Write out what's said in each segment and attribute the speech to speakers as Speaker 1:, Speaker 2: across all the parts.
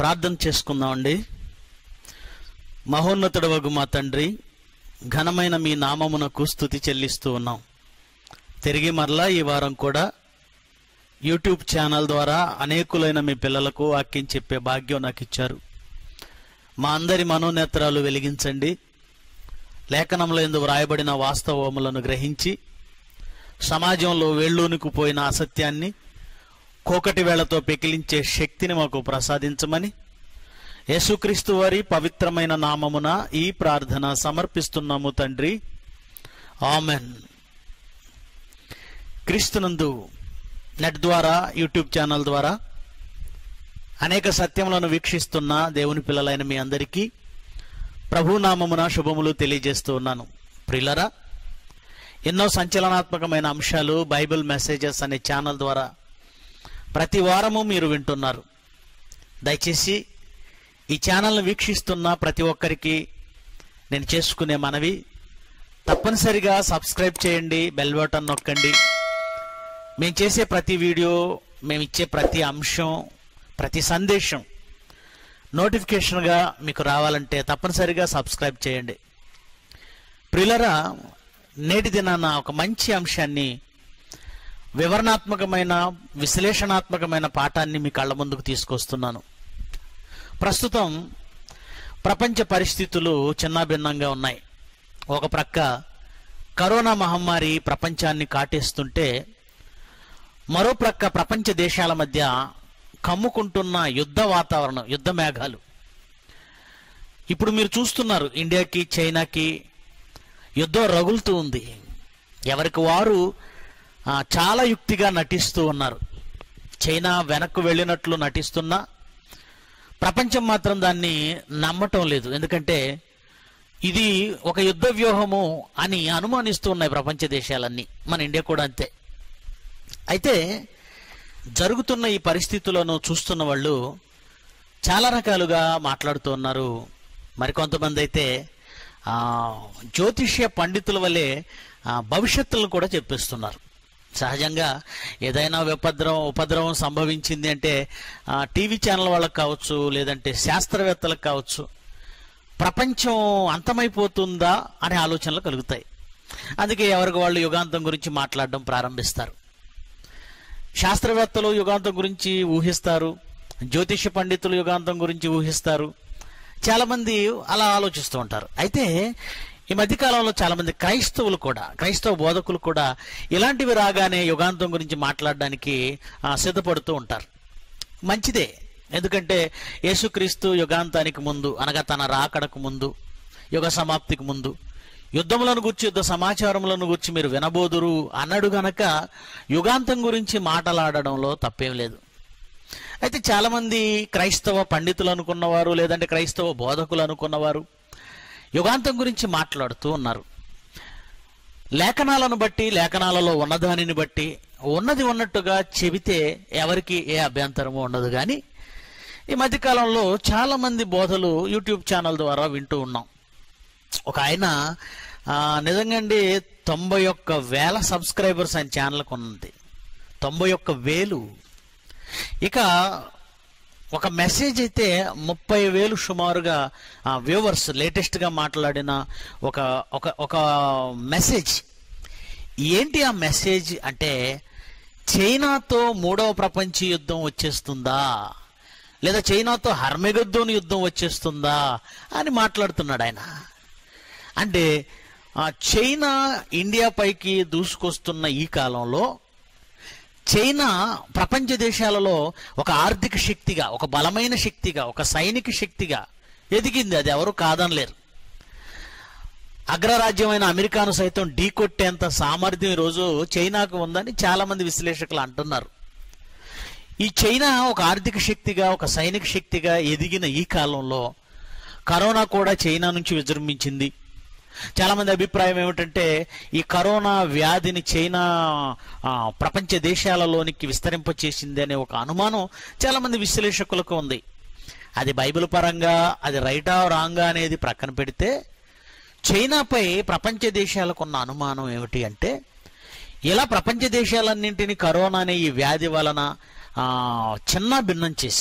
Speaker 1: ప్రార్థన చేసుకుందామండి మహోన్నతుడు వగు మా తండ్రి ఘనమైన మీ నామమునకు స్థుతి చెల్లిస్తూ ఉన్నాం తిరిగి మరలా ఈ వారం కూడా యూట్యూబ్ ఛానల్ ద్వారా అనేకులైన మీ పిల్లలకు వాక్యం చెప్పే భాగ్యం నాకు ఇచ్చారు మా అందరి మనోనేత్రాలు వెలిగించండి లేఖనంలో ఎందు వ్రాయబడిన వాస్తవములను గ్రహించి సమాజంలో వేళ్ళూనికి పోయిన అసత్యాన్ని కోకటి వేళతో పెకిలించే శక్తిని మాకు ప్రసాదించమని యేసుక్రీస్తు వారి పవిత్రమైన నామమున ఈ ప్రార్థన సమర్పిస్తున్నాము తండ్రి ఆమెన్ క్రీస్తునందు నెట్ ద్వారా యూట్యూబ్ ఛానల్ ద్వారా అనేక సత్యములను వీక్షిస్తున్న దేవుని పిల్లలైన మీ అందరికీ ప్రభునామమున శుభములు తెలియజేస్తూ ఉన్నాను ప్రిలరా ఎన్నో సంచలనాత్మకమైన అంశాలు బైబిల్ మెసేజెస్ అనే ఛానల్ ద్వారా ప్రతి వారము మీరు వింటున్నారు దయచేసి ఈ ఛానల్ను వీక్షిస్తున్న ప్రతి ఒక్కరికి నేను చేసుకునే మనవి తప్పనిసరిగా సబ్స్క్రైబ్ చేయండి బెల్ బటన్ నొక్కండి మేము చేసే ప్రతి వీడియో మేము ఇచ్చే ప్రతి అంశం ప్రతి సందేశం నోటిఫికేషన్గా మీకు రావాలంటే తప్పనిసరిగా సబ్స్క్రైబ్ చేయండి ప్రిలరా నేటి దినాన ఒక మంచి అంశాన్ని వివరణాత్మకమైన విశ్లేషణాత్మకమైన పాఠాన్ని మీ కళ్ళ ముందుకు తీసుకొస్తున్నాను ప్రస్తుతం ప్రపంచ పరిస్థితులు చిన్నాభిన్నంగా ఉన్నాయి ఒక ప్రక్క కరోనా మహమ్మారి ప్రపంచాన్ని కాటేస్తుంటే మరో ప్రక్క ప్రపంచ దేశాల మధ్య కమ్ముకుంటున్న యుద్ధ వాతావరణం యుద్ధ మేఘాలు ఇప్పుడు మీరు చూస్తున్నారు ఇండియాకి చైనాకి యుద్ధం రగులుతూ ఉంది ఎవరికి వారు ఆ, చాలా యుక్తిగా నటిస్తూ ఉన్నారు చైనా వెనక్కు వెళ్ళినట్లు నటిస్తున్నా ప్రపంచం మాత్రం దాన్ని నమ్మటం లేదు ఎందుకంటే ఇది ఒక యుద్ధ వ్యూహము అని అనుమానిస్తూ ఉన్నాయి ప్రపంచ దేశాలన్నీ మన ఇండియా కూడా అంతే అయితే జరుగుతున్న ఈ పరిస్థితులను చూస్తున్న వాళ్ళు చాలా రకాలుగా మాట్లాడుతూ ఉన్నారు మరికొంతమంది అయితే ఆ, జ్యోతిష్య పండితుల వల్లే ఆ, భవిష్యత్తులను కూడా చెప్పిస్తున్నారు సహజంగా ఏదైనా విపద్రవం ఉపద్రవం సంభవించింది అంటే ఆ, టీవీ ఛానల్ వాళ్ళకి కావచ్చు లేదంటే శాస్త్రవేత్తలకు కావచ్చు ప్రపంచం అంతమైపోతుందా అనే ఆలోచనలు కలుగుతాయి అందుకే ఎవరికి వాళ్ళు యుగాంతం గురించి మాట్లాడడం ప్రారంభిస్తారు శాస్త్రవేత్తలు యుగాంతం గురించి ఊహిస్తారు జ్యోతిష పండితులు యుగాంతం గురించి ఊహిస్తారు చాలా మంది అలా ఆలోచిస్తూ ఉంటారు అయితే ఈ మధ్యకాలంలో చాలా మంది క్రైస్తవులు కూడా క్రైస్తవ బోధకులు కూడా ఇలాంటివి రాగానే యుగాంతం గురించి మాట్లాడడానికి ఆ, సిద్ధపడుతూ ఉంటారు మంచిదే ఎందుకంటే యేసుక్రీస్తు యుగాంతానికి ముందు అనగా తన రాకడకు ముందు యుగ సమాప్తికి ముందు యుద్ధములను గురించి యుద్ధ సమాచారములను గురించి మీరు వినబోదురు అన్నాడు గనక యుగాంతం గురించి మాటలాడడంలో తప్పేం లేదు అయితే చాలా మంది క్రైస్తవ పండితులు అనుకున్నవారు లేదంటే క్రైస్తవ బోధకులు అనుకున్నవారు యుగాంతం గురించి మాట్లాడుతూ ఉన్నారు లేఖనాలను బట్టి లేఖనాలలో ఉన్నదానిని బట్టి ఉన్నది ఉన్నట్టుగా చెబితే ఎవరికి ఏ అభ్యంతరము ఉండదు కానీ ఈ మధ్యకాలంలో చాలా మంది బోధలు యూట్యూబ్ ఛానల్ ద్వారా వింటూ ఉన్నాం ఒక ఆయన ఆ, నిజంగా అండి తొంభై ఒక్క వేల సబ్స్క్రైబర్స్ ఆయన ఛానల్కి ఉన్నది తొంభై ఒక్క వేలు ఇక ఒక మెసేజ్ అయితే ముప్పై వేలు సుమారుగా వ్యూవర్స్ లేటెస్ట్గా మాట్లాడిన ఒక ఒక ఒక మెసేజ్ ఏంటి ఆ మెసేజ్ అంటే చైనాతో మూడవ ప్రపంచ యుద్ధం వచ్చేస్తుందా లేదా చైనాతో హర్మెగద్దోని యుద్ధం వచ్చేస్తుందా అని మాట్లాడుతున్నాడు ఆయన అంటే ఆ చైనా ఇండియా పైకి దూసుకొస్తున్న ఈ కాలంలో చైనా ప్రపంచ దేశాలలో ఒక ఆర్థిక శక్తిగా ఒక బలమైన శక్తిగా ఒక సైనిక శక్తిగా ఎదిగింది అది ఎవరు కాదనలేరు అగ్రరాజ్యమైన అమెరికాను సైతం ఢీకొట్టేంత సామర్థ్యం ఈరోజు చైనాకు ఉందని చాలా మంది విశ్లేషకులు అంటున్నారు ఈ చైనా ఒక ఆర్థిక శక్తిగా ఒక సైనిక శక్తిగా ఎదిగిన ఈ కాలంలో కరోనా కూడా చైనా నుంచి విజృంభించింది చాలా మంది అభిప్రాయం ఏమిటంటే ఈ కరోనా వ్యాధిని చైనా ఆ, ప్రపంచ దేశాలలోనికి విస్తరింపచేసింది అనే ఒక అనుమానం చాలా మంది విశ్లేషకులకు ఉంది అది బైబిల్ పరంగా అది రైటా రాంగా అనేది ప్రక్కన పెడితే చైనాపై ప్రపంచ దేశాలకు ఉన్న అనుమానం ఏమిటి అంటే ఇలా ప్రపంచ దేశాలన్నింటినీ కరోనా అనే ఈ వ్యాధి వలన ఆ, చిన్న భిన్నం చేసి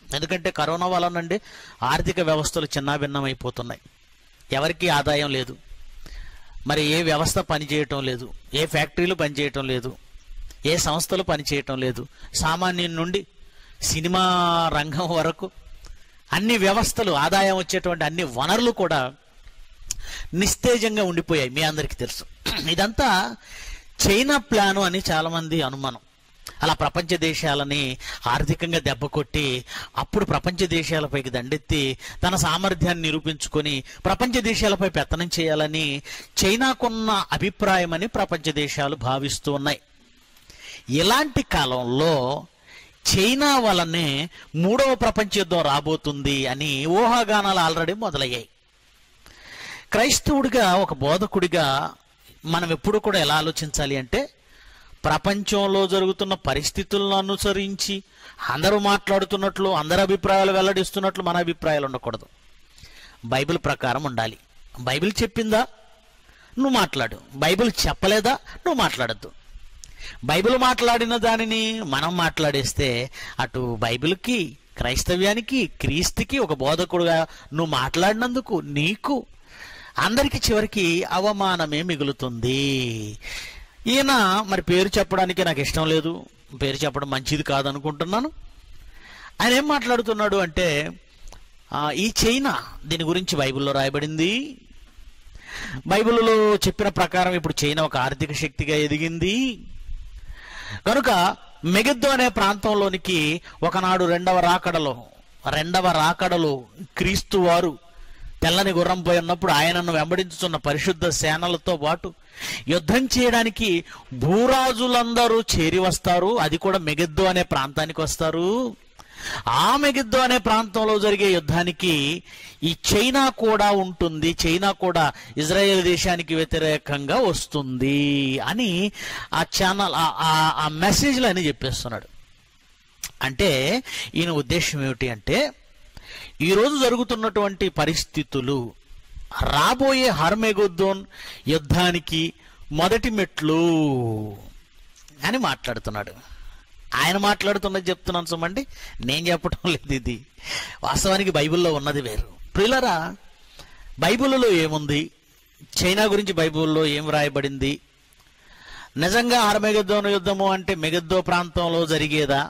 Speaker 1: ఎందుకంటే కరోనా వలనండి ఆర్థిక వ్యవస్థలు చిన్నాభిన్నమైపోతున్నాయి ఎవరికీ ఆదాయం లేదు మరి ఏ వ్యవస్థ పనిచేయటం లేదు ఏ ఫ్యాక్టరీలు పనిచేయటం లేదు ఏ సంస్థలు పనిచేయటం లేదు సామాన్యం నుండి సినిమా రంగం వరకు అన్ని వ్యవస్థలు ఆదాయం వచ్చేటువంటి అన్ని వనరులు కూడా నిస్తేజంగా ఉండిపోయాయి మీ అందరికీ తెలుసు ఇదంతా చైనా ప్లాను అని చాలామంది అనుమానం అలా ప్రపంచ దేశాలని ఆర్థికంగా దెబ్బ కొట్టి అప్పుడు ప్రపంచ దేశాలపైకి దండెత్తి తన సామర్థ్యాన్ని నిరూపించుకొని ప్రపంచ దేశాలపై పెత్తనం చేయాలని చైనాకున్న అభిప్రాయం అని ప్రపంచ దేశాలు భావిస్తూ ఉన్నాయి ఇలాంటి కాలంలో చైనా వలనే మూడవ ప్రపంచ యుద్ధం రాబోతుంది అని ఊహాగానాలు ఆల్రెడీ మొదలయ్యాయి క్రైస్తవుడిగా ఒక బోధకుడిగా మనం ఎప్పుడు కూడా ఎలా ఆలోచించాలి అంటే ప్రపంచంలో జరుగుతున్న పరిస్థితులను అనుసరించి అందరూ మాట్లాడుతున్నట్లు అందరి అభిప్రాయాలు వెల్లడిస్తున్నట్లు మన అభిప్రాయాలు ఉండకూడదు బైబిల్ ప్రకారం ఉండాలి బైబిల్ చెప్పిందా నువ్వు మాట్లాడు బైబిల్ చెప్పలేదా నువ్వు మాట్లాడద్దు బైబిల్ మాట్లాడిన దానిని మనం మాట్లాడేస్తే అటు బైబిల్కి క్రైస్తవ్యానికి క్రీస్తుకి ఒక బోధకుడుగా నువ్వు మాట్లాడినందుకు నీకు అందరికి చివరికి అవమానమే మిగులుతుంది ఈయన మరి పేరు చెప్పడానికి నాకు ఇష్టం లేదు పేరు చెప్పడం మంచిది కాదనుకుంటున్నాను ఆయన ఏం మాట్లాడుతున్నాడు అంటే ఆ, ఈ చైనా దీని గురించి బైబిల్లో రాయబడింది బైబిల్లో చెప్పిన ప్రకారం ఇప్పుడు చైనా ఒక ఆర్థిక శక్తిగా ఎదిగింది కనుక మెగిద్దు అనే ప్రాంతంలోనికి ఒకనాడు రెండవ రాకడలో రెండవ రాకడలో క్రీస్తు వారు తెల్లని గుర్రంపై ఉన్నప్పుడు ఆయనను వెంబడించుతున్న పరిశుద్ధ సేనలతో పాటు యుద్ధం చేయడానికి భూరాజులందరూ చేరి వస్తారు అది కూడా మెగిద్దు అనే ప్రాంతానికి వస్తారు ఆ మెగిద్దు అనే ప్రాంతంలో జరిగే యుద్ధానికి ఈ చైనా కూడా ఉంటుంది చైనా కూడా ఇజ్రాయెల్ దేశానికి వ్యతిరేకంగా వస్తుంది అని ఆ ఛానల్ ఆ- ఆ- ఆ మెసేజ్లు అని చెప్పేస్తున్నాడు అంటే ఈయన ఉద్దేశం ఏమిటి అంటే ఈరోజు జరుగుతున్నటువంటి పరిస్థితులు రాబోయే హర్మెగుద్దోన్ యుద్ధానికి మొదటి మెట్లు అని మాట్లాడుతున్నాడు ఆయన మాట్లాడుతున్నది చెప్తున్నాను సుమండి నేను చెప్పటం లేదు ఇది వాస్తవానికి బైబిల్లో ఉన్నది వేరు ప్రిలరా బైబిల్లో ఏముంది చైనా గురించి బైబిల్లో ఏం రాయబడింది నిజంగా హర్మెగద్దోను యుద్ధము అంటే మెగద్దో ప్రాంతంలో జరిగేదా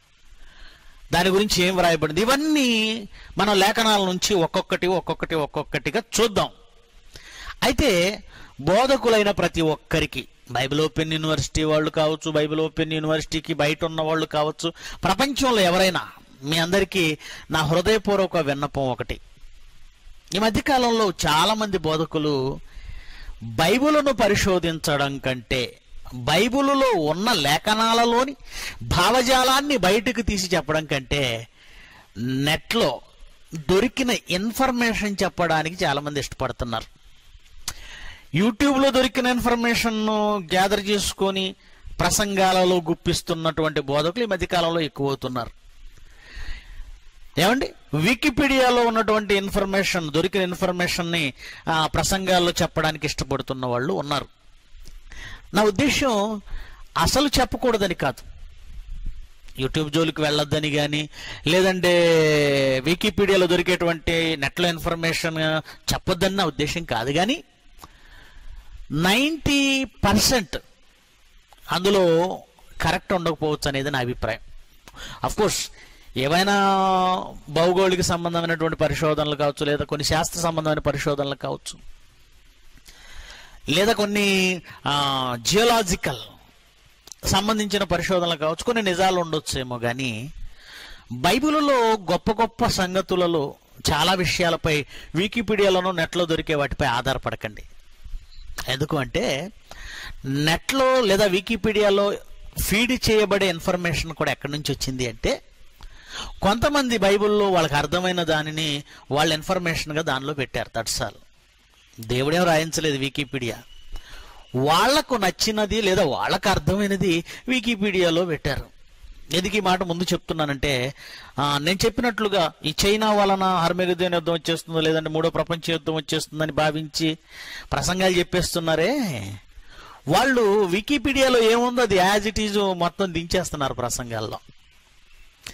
Speaker 1: దాని గురించి ఏం వ్రాయబడింది ఇవన్నీ మన లేఖనాల నుంచి ఒక్కొక్కటి ఒక్కొక్కటి ఒక్కొక్కటిగా చూద్దాం అయితే బోధకులైన ప్రతి ఒక్కరికి బైబిల్ ఓపెన్ యూనివర్సిటీ వాళ్ళు కావచ్చు బైబిల్ ఓపెన్ యూనివర్సిటీకి బయట ఉన్న వాళ్ళు కావచ్చు ప్రపంచంలో ఎవరైనా మీ అందరికీ నా హృదయపూర్వక విన్నపం ఒకటి ఈ మధ్యకాలంలో చాలా మంది బోధకులు బైబిలును పరిశోధించడం కంటే బైబిలులో ఉన్న లేఖనాలలోని భావజాలాన్ని బయటకు తీసి చెప్పడం కంటే నెట్లో దొరికిన ఇన్ఫర్మేషన్ చెప్పడానికి చాలా మంది ఇష్టపడుతున్నారు యూట్యూబ్లో దొరికిన ఇన్ఫర్మేషన్ గ్యాదర్ చేసుకొని ప్రసంగాలలో గుప్పిస్తున్నటువంటి బోధకులు ఈ మధ్యకాలంలో ఎక్కువ అవుతున్నారు ఏమండి వికీపీడియాలో ఉన్నటువంటి ఇన్ఫర్మేషన్ దొరికిన ఇన్ఫర్మేషన్ ని ఆ, ప్రసంగాల్లో చెప్పడానికి ఇష్టపడుతున్న వాళ్ళు ఉన్నారు నా ఉద్దేశం అసలు చెప్పకూడదని కాదు యూట్యూబ్ జోలికి వెళ్ళొద్దని కానీ లేదంటే వికీపీడియాలో దొరికేటువంటి నెట్లో ఇన్ఫర్మేషన్ చెప్పొద్దని నా ఉద్దేశం కాదు కానీ నైంటీ పర్సెంట్ అందులో కరెక్ట్ ఉండకపోవచ్చు అనేది నా అభిప్రాయం అఫ్ కోర్స్ ఏవైనా భౌగోళిక సంబంధమైనటువంటి పరిశోధనలు కావచ్చు లేదా కొన్ని శాస్త్ర సంబంధమైన పరిశోధనలు కావచ్చు లేదా కొన్ని జియోలాజికల్ సంబంధించిన పరిశోధనలు కావచ్చు కొన్ని నిజాలు ఉండొచ్చేమో కానీ బైబిల్లో గొప్ప గొప్ప సంగతులలో చాలా విషయాలపై వికీపీడియాలోనూ నెట్లో దొరికే వాటిపై ఆధారపడకండి ఎందుకు అంటే నెట్లో లేదా వికీపీడియాలో ఫీడ్ చేయబడే ఇన్ఫర్మేషన్ కూడా ఎక్కడి నుంచి వచ్చింది అంటే కొంతమంది బైబిల్లో వాళ్ళకి అర్థమైన దానిని వాళ్ళ ఇన్ఫర్మేషన్గా దానిలో పెట్టారు తట్సాలు దేవుడేం రాయించలేదు వికీపీడియా వాళ్లకు నచ్చినది లేదా వాళ్ళకు అర్థమైనది వికీపీడియాలో పెట్టారు ఎందుకు ఈ మాట ముందు చెప్తున్నానంటే ఆ, నేను చెప్పినట్లుగా ఈ చైనా వలన హర్మెగదేన్ యుద్ధం వచ్చేస్తుందో లేదంటే మూడో ప్రపంచ యుద్ధం వచ్చేస్తుందని భావించి ప్రసంగాలు చెప్పేస్తున్నారే వాళ్ళు వికీపీడియాలో ఏముందో అది యాజ్ ఇట్ ఈజ్ మొత్తం దించేస్తున్నారు ప్రసంగాల్లో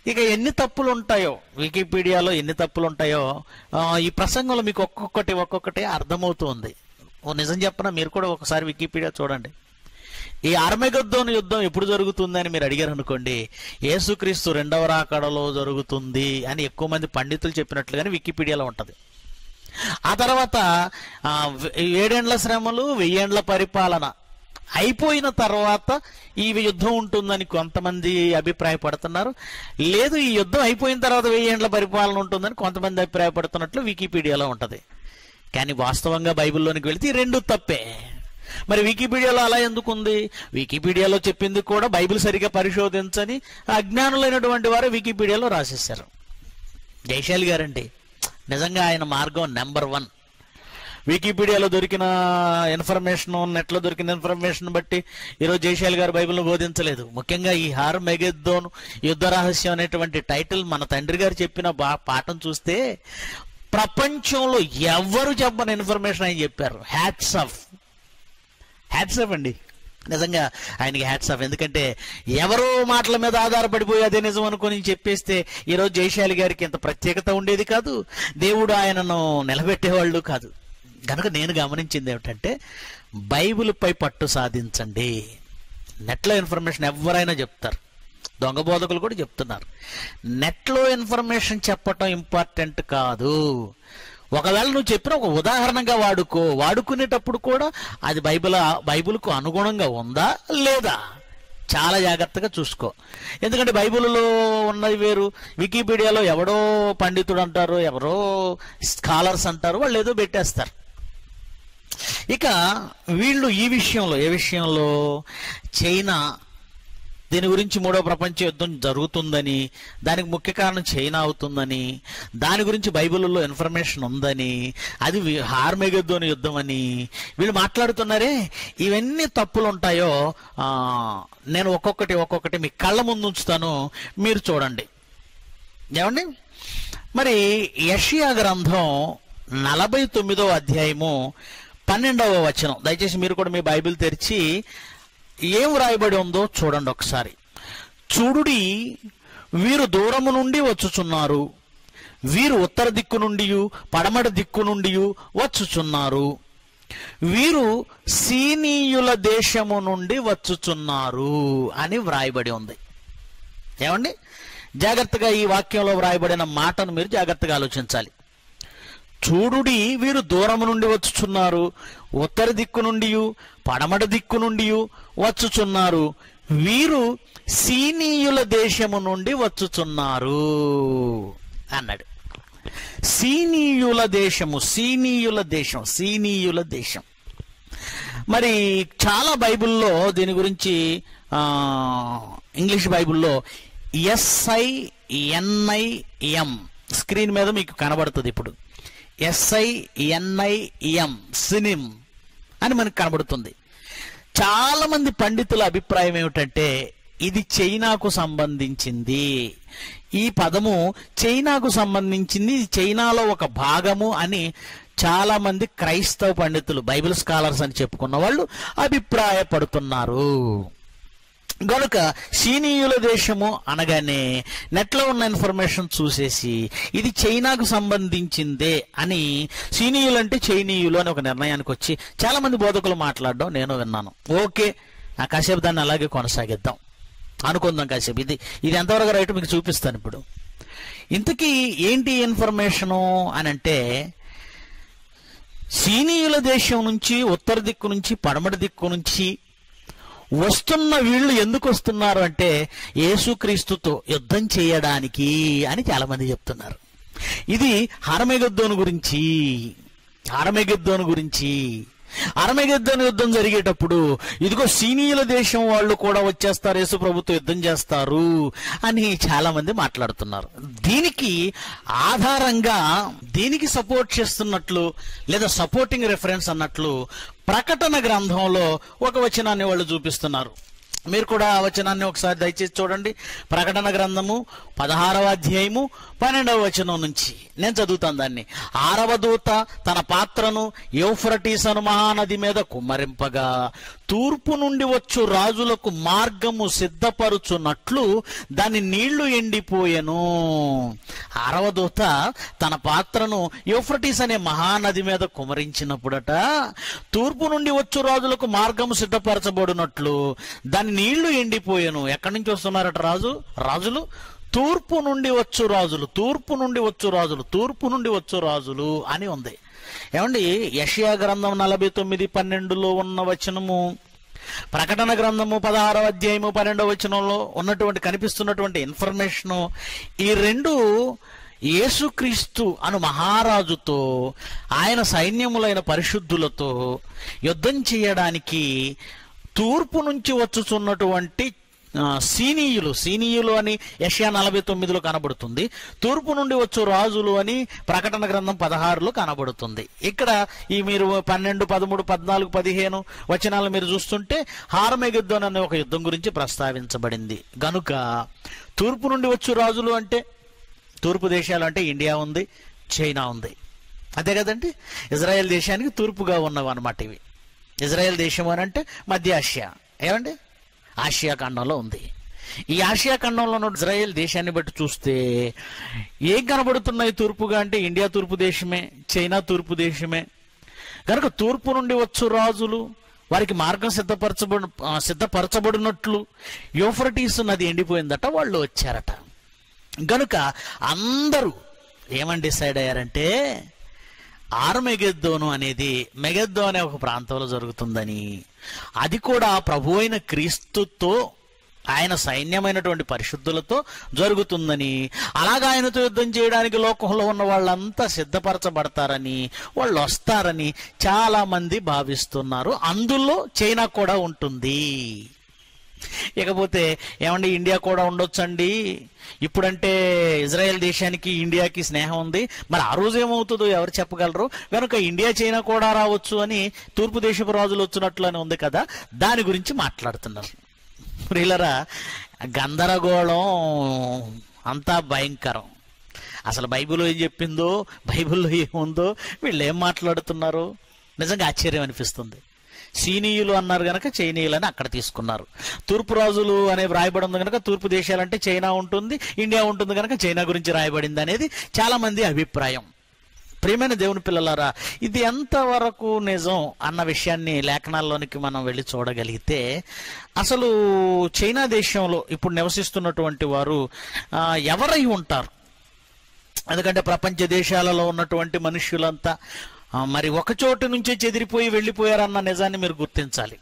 Speaker 1: ఇక ఎన్ని తప్పులు ఉంటాయో వికీపీడియాలో ఎన్ని తప్పులు ఉంటాయో ఆ, ఈ ప్రసంగంలో మీకు ఒక్కొక్కటి ఒక్కొక్కటి అర్థమవుతుంది ఓ నిజం చెప్పనా మీరు కూడా ఒకసారి వికీపీడియా చూడండి ఈ అర్మెగద్దోని యుద్ధం ఎప్పుడు జరుగుతుందని మీరు అడిగారు అనుకోండి యేసుక్రీస్తు రెండవ రాకడలో జరుగుతుంది అని ఎక్కువ మంది పండితులు చెప్పినట్లుగానే వికీపీడియాలో ఉంటది ఆ తర్వాత ఆ, ఏడేండ్ల శ్రమలు వెయ్యేండ్ల పరిపాలన అయిపోయిన తర్వాత ఈ యుద్ధం ఉంటుందని కొంతమంది అభిప్రాయపడుతున్నారు లేదు ఈ యుద్ధం అయిపోయిన తర్వాత వెయ్యేండ్ల పరిపాలన ఉంటుందని కొంతమంది అభిప్రాయపడుతున్నట్లు వికీపీడియాలో ఉంటది కానీ వాస్తవంగా బైబిల్లోనికి వెళితే ఈ రెండు తప్పే మరి వికీపీడియాలో అలా ఎందుకు ఉంది వికీపీడియాలో చెప్పింది కూడా బైబిల్ సరిగా పరిశోధించని అజ్ఞానులైనటువంటి వారు వికీపీడియాలో రాసేశారు జైశాలి గారండి నిజంగా ఆయన మార్గం నెంబర్ వన్ వికీపీడియాలో దొరికిన ఇన్ఫర్మేషన్ నెట్లో దొరికిన ఇన్ఫర్మేషన్ బట్టి ఈరోజు జయశాలి గారు బైబిల్ను బోధించలేదు ముఖ్యంగా ఈ హార్ మెగెద్దోన్ యుద్ధ రహస్యం అనేటువంటి టైటిల్ మన తండ్రి గారు చెప్పిన బా పాఠం చూస్తే ప్రపంచంలో ఎవరు చెప్పని ఇన్ఫర్మేషన్ ఆయన చెప్పారు హ్యాట్స్ ఆఫ్ హ్యాట్స్ ఆఫ్ అండి నిజంగా ఆయనకి హ్యాట్స్ ఆఫ్ ఎందుకంటే ఎవరో మాటల మీద ఆధారపడిపోయి అదే నిజం అనుకొని చెప్పేస్తే ఈరోజు జయశాలి గారికి ఇంత ప్రత్యేకత ఉండేది కాదు దేవుడు ఆయనను నిలబెట్టేవాళ్ళు కాదు కనుక నేను గమనించింది ఏమిటంటే బైబిల్పై పట్టు సాధించండి నెట్లో ఇన్ఫర్మేషన్ ఎవరైనా చెప్తారు దొంగ బోధకులు కూడా చెప్తున్నారు నెట్లో ఇన్ఫర్మేషన్ చెప్పటం ఇంపార్టెంట్ కాదు ఒకవేళ నువ్వు చెప్పిన ఒక ఉదాహరణగా వాడుకో వాడుకునేటప్పుడు కూడా అది బైబిల్ బైబిల్కు అనుగుణంగా ఉందా లేదా చాలా జాగ్రత్తగా చూసుకో ఎందుకంటే బైబిల్లో ఉన్నది వేరు వికీపీడియాలో ఎవడో పండితుడు అంటారు ఎవరో స్కాలర్స్ అంటారు వాళ్ళు ఏదో పెట్టేస్తారు ఇక వీళ్ళు ఈ విషయంలో ఏ విషయంలో చైనా దీని గురించి మూడో ప్రపంచ యుద్ధం జరుగుతుందని దానికి ముఖ్య కారణం చైనా అవుతుందని దాని గురించి బైబిల్లో ఇన్ఫర్మేషన్ ఉందని అది వి- హార్మెగద్దోని యుద్ధం అని వీళ్ళు మాట్లాడుతున్నారే ఇవన్నీ తప్పులు ఉంటాయో ఆ, నేను ఒక్కొక్కటి ఒక్కొక్కటి మీ కళ్ళ ముందు ఉంచుతాను మీరు చూడండి ఏమండి మరి యషియా గ్రంథం నలభై తొమ్మిదో అధ్యాయము పన్నెండవ వచనం దయచేసి మీరు కూడా మీ బైబిల్ తెరిచి ఏం వ్రాయబడి ఉందో చూడండి ఒకసారి చూడుడి వీరు దూరము నుండి వచ్చుచున్నారు వీరు ఉత్తర దిక్కు నుండి పడమట దిక్కు నుండి వచ్చుచున్నారు వీరు సీనీయుల దేశము నుండి వచ్చుచున్నారు అని వ్రాయబడి ఉంది ఏమండి జాగ్రత్తగా ఈ వాక్యంలో వ్రాయబడిన మాటను మీరు జాగ్రత్తగా ఆలోచించాలి చూడుడి వీరు దూరము నుండి వచ్చుచున్నారు ఉత్తర దిక్కు నుండి పడమట దిక్కు నుండి వచ్చుచున్నారు వీరు సీనీయుల దేశము నుండి వచ్చుచున్నారు అన్నాడు సీనీయుల దేశము సీనీయుల దేశం సీనీయుల దేశం మరి చాలా బైబిల్లో దీని గురించి ఆ, ఇంగ్లీష్ బైబిల్లో ఎస్ఐ ఎన్ఐఎం స్క్రీన్ మీద మీకు కనబడుతుంది ఇప్పుడు ఎస్ఐ ఎన్ఐఎం సినిం అని మనకు కనబడుతుంది చాలా మంది పండితుల అభిప్రాయం ఏమిటంటే ఇది చైనాకు సంబంధించింది ఈ పదము చైనాకు సంబంధించింది ఇది చైనాలో ఒక భాగము అని చాలా మంది క్రైస్తవ పండితులు బైబిల్ స్కాలర్స్ అని చెప్పుకున్న వాళ్ళు అభిప్రాయపడుతున్నారు గనుక సీనీయుల దేశము అనగానే నెట్లో ఉన్న ఇన్ఫర్మేషన్ చూసేసి ఇది చైనాకు సంబంధించిందే అని సీనీయులు అంటే చైనీయులు అని ఒక నిర్ణయానికి వచ్చి చాలా మంది బోధకులు మాట్లాడడం నేను విన్నాను ఓకే ఆ కాసేపు దాన్ని అలాగే కొనసాగిద్దాం అనుకుందాం కాసేపు ఇది ఇది ఎంతవరకు రైట్ మీకు చూపిస్తాను ఇప్పుడు ఇంతకీ ఏంటి ఇన్ఫర్మేషను అని అంటే సీనీయుల దేశం నుంచి ఉత్తర దిక్కు నుంచి పడమటి దిక్కు నుంచి వస్తున్న వీళ్ళు ఎందుకు వస్తున్నారు అంటే యేసుక్రీస్తుతో యుద్ధం చేయడానికి అని చాలా మంది చెప్తున్నారు ఇది హరమెగద్దోను గురించి హరమెగద్దోను గురించి అరమెగద్దోను యుద్ధం జరిగేటప్పుడు ఇదిగో సీనియుల దేశం వాళ్ళు కూడా వచ్చేస్తారు యేసు ప్రభుత్వం యుద్ధం చేస్తారు అని చాలా మంది మాట్లాడుతున్నారు దీనికి ఆధారంగా దీనికి సపోర్ట్ చేస్తున్నట్లు లేదా సపోర్టింగ్ రెఫరెన్స్ అన్నట్లు ప్రకటన గ్రంథంలో ఒక వచనాన్ని వాళ్ళు చూపిస్తున్నారు మీరు కూడా ఆ వచనాన్ని ఒకసారి దయచేసి చూడండి ప్రకటన గ్రంథము పదహారవ అధ్యాయము పన్నెండవ వచనం నుంచి నేను చదువుతాను దాన్ని ఆరవ దూత తన పాత్రను యూఫ్రటీస్ అను మహానది మీద కుమ్మరింపగా తూర్పు నుండి వచ్చు రాజులకు మార్గము సిద్ధపరుచున్నట్లు దాని నీళ్లు ఎండిపోయెను ఆరవ దూత తన పాత్రను యూఫ్రటీస్ అనే మహానది మీద కుమరించినప్పుడట తూర్పు నుండి వచ్చు రాజులకు మార్గము సిద్ధపరచబడినట్లు దాని నీళ్లు ఎండిపోయెను ఎక్కడి నుంచి వస్తున్నారట రాజు రాజులు తూర్పు నుండి వచ్చు రాజులు తూర్పు నుండి వచ్చు రాజులు తూర్పు నుండి వచ్చు రాజులు అని ఉంది ఏమండి యషియా గ్రంథం నలభై తొమ్మిది పన్నెండులో ఉన్న వచనము ప్రకటన గ్రంథము పదహారవ అధ్యాయము పన్నెండవ వచనంలో ఉన్నటువంటి కనిపిస్తున్నటువంటి ఇన్ఫర్మేషను ఈ రెండు యేసుక్రీస్తు అను మహారాజుతో ఆయన సైన్యములైన పరిశుద్ధులతో యుద్ధం చేయడానికి తూర్పు నుంచి వచ్చుచున్నటువంటి ఆ, సీనీయులు సీనీయులు అని యష్యా నలభై తొమ్మిదిలో కనబడుతుంది తూర్పు నుండి వచ్చు రాజులు అని ప్రకటన గ్రంథం పదహారులో కనబడుతుంది ఇక్కడ ఈ మీరు పన్నెండు పదమూడు పద్నాలుగు పదిహేను వచనాలు మీరు చూస్తుంటే హార్మెగిద్దోన్ అనే ఒక యుద్ధం గురించి ప్రస్తావించబడింది గనుక తూర్పు నుండి వచ్చు రాజులు అంటే తూర్పు దేశాలు అంటే ఇండియా ఉంది చైనా ఉంది అదే కదండి ఇజ్రాయెల్ దేశానికి తూర్పుగా ఉన్నవి అన్నమాట ఇవి ఇజ్రాయెల్ దేశం అని అంటే మధ్య ఆసియా ఏమండి ఆసియా ఖండంలో ఉంది ఈ ఆసియా ఖండంలో ఉన్న ఇజ్రాయెల్ దేశాన్ని బట్టి చూస్తే ఏం కనబడుతున్నాయి తూర్పుగా అంటే ఇండియా తూర్పు దేశమే చైనా తూర్పు దేశమే కనుక తూర్పు నుండి వచ్చు రాజులు వారికి మార్గం సిద్ధపరచబడి ఆ, సిద్ధపరచబడినట్లు యూఫ్రటీస్ నది ఎండిపోయిందట వాళ్ళు వచ్చారట గనుక అందరూ ఏమని డిసైడ్ అయ్యారంటే ఆర్మెగెద్దోను అనేది మెగెద్దో అనే ఒక ప్రాంతంలో జరుగుతుందని అది కూడా ప్రభు అయిన క్రీస్తుతో ఆయన సైన్యమైనటువంటి పరిశుద్ధులతో జరుగుతుందని అలాగా ఆయనతో యుద్ధం చేయడానికి లోకంలో ఉన్న వాళ్ళంతా సిద్ధపరచబడతారని వాళ్ళు వస్తారని చాలా మంది భావిస్తున్నారు అందులో చైనా కూడా ఉంటుంది ఇకపోతే ఏమండి ఇండియా కూడా ఉండొచ్చండి ఇప్పుడంటే ఇజ్రాయెల్ దేశానికి ఇండియాకి స్నేహం ఉంది మరి ఆ రోజు ఏమవుతుందో ఎవరు చెప్పగలరు కనుక ఇండియా చైనా కూడా రావచ్చు అని తూర్పు దేశపు రాజులు వచ్చినట్లు అని ఉంది కదా దాని గురించి మాట్లాడుతున్నారు ప్రియులరా గందరగోళం అంతా భయంకరం అసలు బైబిల్లో ఏం చెప్పిందో బైబిల్లో ఏముందో వీళ్ళు ఏం మాట్లాడుతున్నారు నిజంగా ఆశ్చర్యం అనిపిస్తుంది సీనీయులు అన్నారు గనక చైనీయులు అని అక్కడ తీసుకున్నారు తూర్పు రాజులు అనే రాయబడి ఉంది కనుక తూర్పు దేశాలంటే చైనా ఉంటుంది ఇండియా ఉంటుంది కనుక చైనా గురించి రాయబడింది అనేది చాలా మంది అభిప్రాయం ప్రియమైన దేవుని పిల్లలారా ఇది ఎంతవరకు నిజం అన్న విషయాన్ని లేఖనాల్లోనికి మనం వెళ్ళి చూడగలిగితే అసలు చైనా దేశంలో ఇప్పుడు నివసిస్తున్నటువంటి వారు ఆ, ఎవరై ఉంటారు ఎందుకంటే ప్రపంచ దేశాలలో ఉన్నటువంటి మనుష్యులంతా ఆ, మరి ఒక చోటు నుంచే చెదిరిపోయి వెళ్ళిపోయారన్న నిజాన్ని మీరు గుర్తించాలి